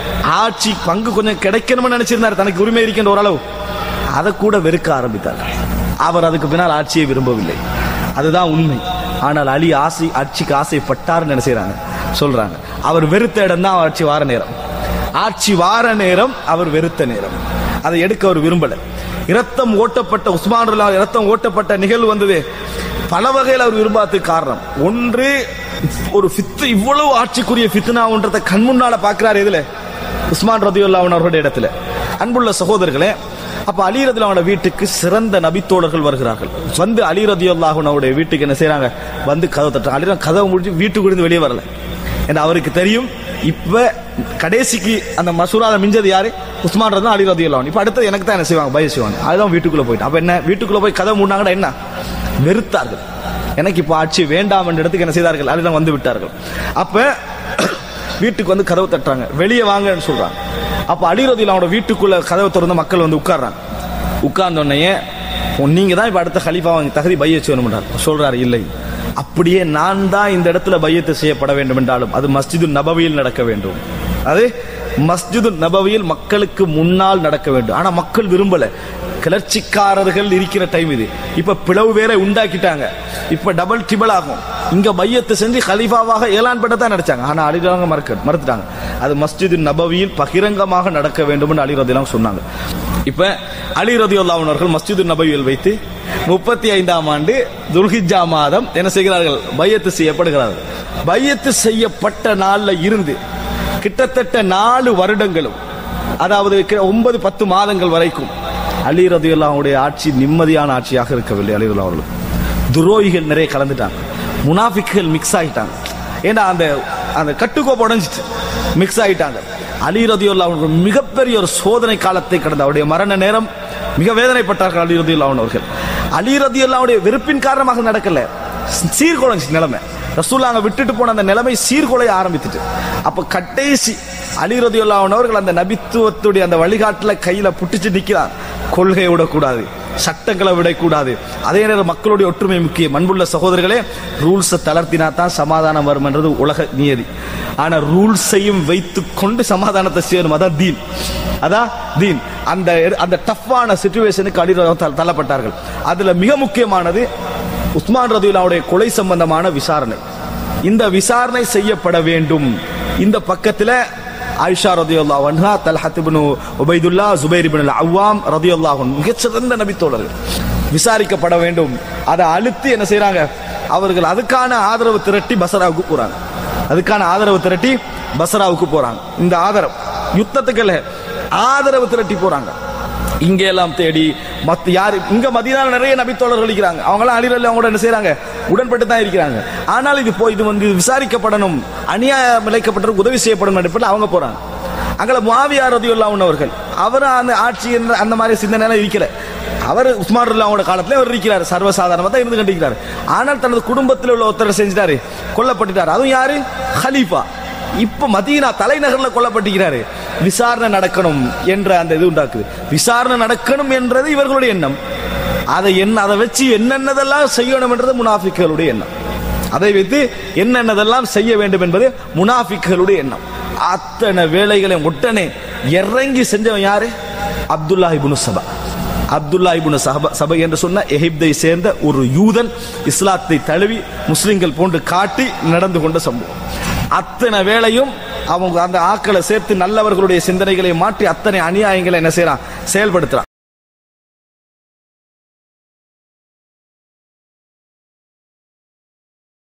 ஆட்சி பங்கு கொஞ்சம் கிடைக்கணும்னு நினைச்சிருந்தார் தனக்கு உரிமை இருக்கின்ற ஓரளவு அதை கூட வெறுக்க ஆரம்பித்தார்கள் அவர் அதுக்கு பின்னால் ஆட்சியை விரும்பவில்லை அதுதான் உண்மை ஆனால் அலி ஆசை ஆட்சிக்கு ஆசைப்பட்டார் நினைச்சாங்க சொல்றாங்க அவர் வெறுத்த இடம் தான் ஆட்சி வார நேரம் ஆட்சி வார நேரம் அவர் வெறுத்த நேரம் அதை எடுக்க அவர் விரும்பல இரத்தம் ஓட்டப்பட்ட உஸ்மான் ரலியல்லாஹு அன்ஹு இரத்தம் ஓட்டப்பட்ட நிகழ்வு வந்தது பல வகையில் அவர் விரும்பாததுக்கு காரணம் ஒன்று ஒரு ஃபித்து இவ்வளவு ஆட்சிக்குரிய ஃபித்னான்றதை கண் முன்னால பார்க்கிறார் எதுல உஸ்மான் ரதியுல்லா அவர்களுடைய இடத்துல அன்புள்ள சகோதரர்களே அப்ப அலி ரதியுல்லாவோட வீட்டுக்கு சிறந்த நபித்தோழர்கள் வருகிறார்கள் வந்து அலி ரதியுல்லாஹுடைய வீட்டுக்கு என்ன செய்றாங்க வந்து கதவு தட்டுறாங்க அலி கதவை முடிஞ்சு வீட்டுக்கு இருந்து வெளியே வரல ஏன்னா அவருக்கு தெரியும் இப்ப கடைசிக்கு அந்த மசூரால மிஞ்சது யாரு உஸ்மான் ரதான் அலி ரதியுல்லாஹு இப்ப அடுத்தது எனக்கு தான் என்ன செய்வாங்க பய செய்வாங்க அதுதான் வீட்டுக்குள்ள போயிட்டு அப்ப என்ன வீட்டுக்குள்ள போய் கதவு மூடினாங்கன்னா என்ன வெறுத்தார்கள் எனக்கு இப்போ ஆட்சி வேண்டாம் என்ற இடத்துக்கு என்ன செய்தார்கள் அலிதான் வந்து விட்டார்கள் அப்ப வீட்டுக்கு வந்து கதவு தட்டுறாங்க வெளியே வாங்கன்னு சொல்றாங்க அப்ப அடிரதியில் அவனோட வீட்டுக்குள்ள கதவை திறந்து மக்கள் வந்து உட்கார்றாங்க உட்கார்ந்த உடனே நீங்க தான் இப்ப அடுத்த ஹலீஃபா தகுதி பைய செய்யணும் சொல்றாரு இல்லை அப்படியே நான் தான் இந்த இடத்துல பையத்து செய்யப்பட வேண்டும் என்றாலும் அது மஸ்ஜிது நபவியில் நடக்க வேண்டும் அது மஸ்ஜிது நபவியில் மக்களுக்கு முன்னால் நடக்க வேண்டும் ஆனா மக்கள் விரும்பல கிளர்ச்சிக்காரர்கள் இருக்கிற டைம் இது இப்ப பிளவு வேற உண்டாக்கிட்டாங்க இப்ப டபுள் டிபிள் ஆகும் இங்க மையத்தை செஞ்சு ஹலீஃபாவாக ஏலான் பண்ண தான் நடிச்சாங்க ஆனா அலிரங்க மறுக்க மறுத்துட்டாங்க அது மஸ்ஜிது நபவியில் பகிரங்கமாக நடக்க வேண்டும் என்று அலிரதிலாம் சொன்னாங்க இப்ப அலி ரதியுல்லாஹ் அவர்கள் மஸ்ஜிது நபவியில் வைத்து முப்பத்தி ஐந்தாம் ஆண்டு துல்ஹிஜா மாதம் என்ன செய்கிறார்கள் பையத்து செய்யப்படுகிறார்கள் பையத்து செய்யப்பட்ட நாள்ல இருந்து கிட்டத்தட்ட நாலு வருடங்களும் அதாவது கி- ஒன்பது பத்து மாதங்கள் வரைக்கும் அலி ரதியுல்லாவுடைய ஆட்சி நிம்மதியான ஆட்சியாக இருக்கவில்லை அலி ரதியுல்லா அவர்களுக்கு துரோகிகள் நிறைய கலந்துட்டாங்க முனாஃபிக்குகள் மிக்ஸ் ஆகிட்டாங்க ஏன்னா அந்த அந்த கட்டுக்கோப்பு உடைஞ்சிட்டு மிக்ஸ் ஆகிட்டாங்க அலி ரதியுல்லா அவர்கள் மிகப்பெரிய ஒரு சோதனை காலத்தை கடந்த அவருடைய மரண நேரம் மிக வேதனைப்பட்டார்கள் அலி ரதியுல்லா அவர்கள் அலி ரதியுல்லாவுடைய வெறுப்பின் காரணமாக நடக்கல சீர்குலைஞ்சு நிலைமை ரசூல்லாங்க விட்டுட்டு போன அந்த நிலைமை சீர்குலைய ஆரம்பித்துட்டு அப்ப கடைசி அலி ரதியுல்லா அவர்கள் அந்த நபித்துவத்துடைய அந்த வழிகாட்டுல கையில புட்டிச்சு நிக்கிறார் கொள்கையை விடக்கூடாது சட்டங்களை விடக்கூடாது அதே நேரம் மக்களுடைய ஒற்றுமை முக்கியம் அன்புள்ள சகோதரர்களே ரூல்ஸை தளர்த்தினா தான் சமாதானம் வரும் என்றது உலக நியதி ஆனா ரூல்ஸையும் வைத்துக் கொண்டு சமாதானத்தை செய்யணும் அதான் தீன் அதான் தீன் அந்த அந்த டஃப்பான சுச்சுவேஷனுக்கு அடி தள்ளப்பட்டார்கள் அதுல மிக முக்கியமானது உஸ்மான் ரதியுல்லாவுடைய கொலை சம்பந்தமான விசாரணை இந்த விசாரணை செய்யப்பட வேண்டும் இந்த பக்கத்துல ஆயிஷா ரதியுல்லா அன்ஹா தல்ஹத் இப்னு உபைதுல்லா ஜுபைர் இப்னு அவ்வாம் ரதியுல்லாஹு மிகச்சிறந்த நபித்தோழர்கள் விசாரிக்கப்பட வேண்டும் அதை அழுத்தி என்ன செய்றாங்க அவர்கள் அதுக்கான ஆதரவு திரட்டி பசராவுக்கு போறாங்க அதுக்கான ஆதரவு திரட்டி பசராவுக்கு போறாங்க இந்த ஆதரவு யுத்தத்துக்கு இல்ல ஆதரவு திரட்டி போறாங்க இங்க எல்லாம் தேடி மத்த யாரு இங்க மதியனால நிறைய நபித்தோழர்கள் இருக்கிறாங்க அவங்க எல்லாம் அலிரல்ல அவங்க என்ன செய்றாங்க உடன்பட்டு தான் இருக்கிறாங்க ஆனால் இது போய் இது வந்து விசாரிக்கப்படணும் அநியாயம் இழைக்கப்பட்ட உதவி செய்யப்படும் அடிப்படையில் அவங்க போறாங்க அங்கே முவாவியா ரதியுல்லா அவர்கள் அவர் அந்த ஆட்சி என்ற அந்த மாதிரி சிந்தனை இருக்கல அவர் உஸ்மான் அவங்களோட காலத்துல அவர் இருக்கிறார் சர்வசாதாரணமா தான் இருந்து கண்டிக்கிறார் ஆனால் தனது குடும்பத்தில் உள்ள ஒருத்தர் செஞ்சிட்டாரு கொல்லப்பட்டுட்டார் அதுவும் யாரு ஹலீஃபா இப்ப மதீனா தலைநகர்ல கொல்லப்பட்டிருக்கிறாரு விசாரணை நடக்கணும் என்ற அந்த இது உண்டாக்குது விசாரணை நடக்கணும் என்றது இவர்களுடைய எண்ணம் அதை என்ன அதை வச்சு என்னென்னதெல்லாம் செய்யணும் என்றது முனாஃபிக்களுடைய எண்ணம் அதை வைத்து என்னென்னதெல்லாம் செய்ய வேண்டும் என்பது முனாஃபிக்களுடைய எண்ணம் அத்தனை வேலைகளையும் உடனே இறங்கி செஞ்சவன் யாரு அப்துல்லா இப்னு சபா அப்துல்லா இப்னு சபா சபை என்று சொன்ன எகிப்தை சேர்ந்த ஒரு யூதன் இஸ்லாத்தை தழுவி முஸ்லிம்கள் போன்று காட்டி நடந்து கொண்ட சம்பவம் அத்தனை வேளையும் அவங்க அந்த ஆக்களை சேர்த்து நல்லவர்களுடைய சிந்தனைகளை மாற்றி அத்தனை அநியாயங்களை என்ன செய்யறான் செயல்படுத்துறான்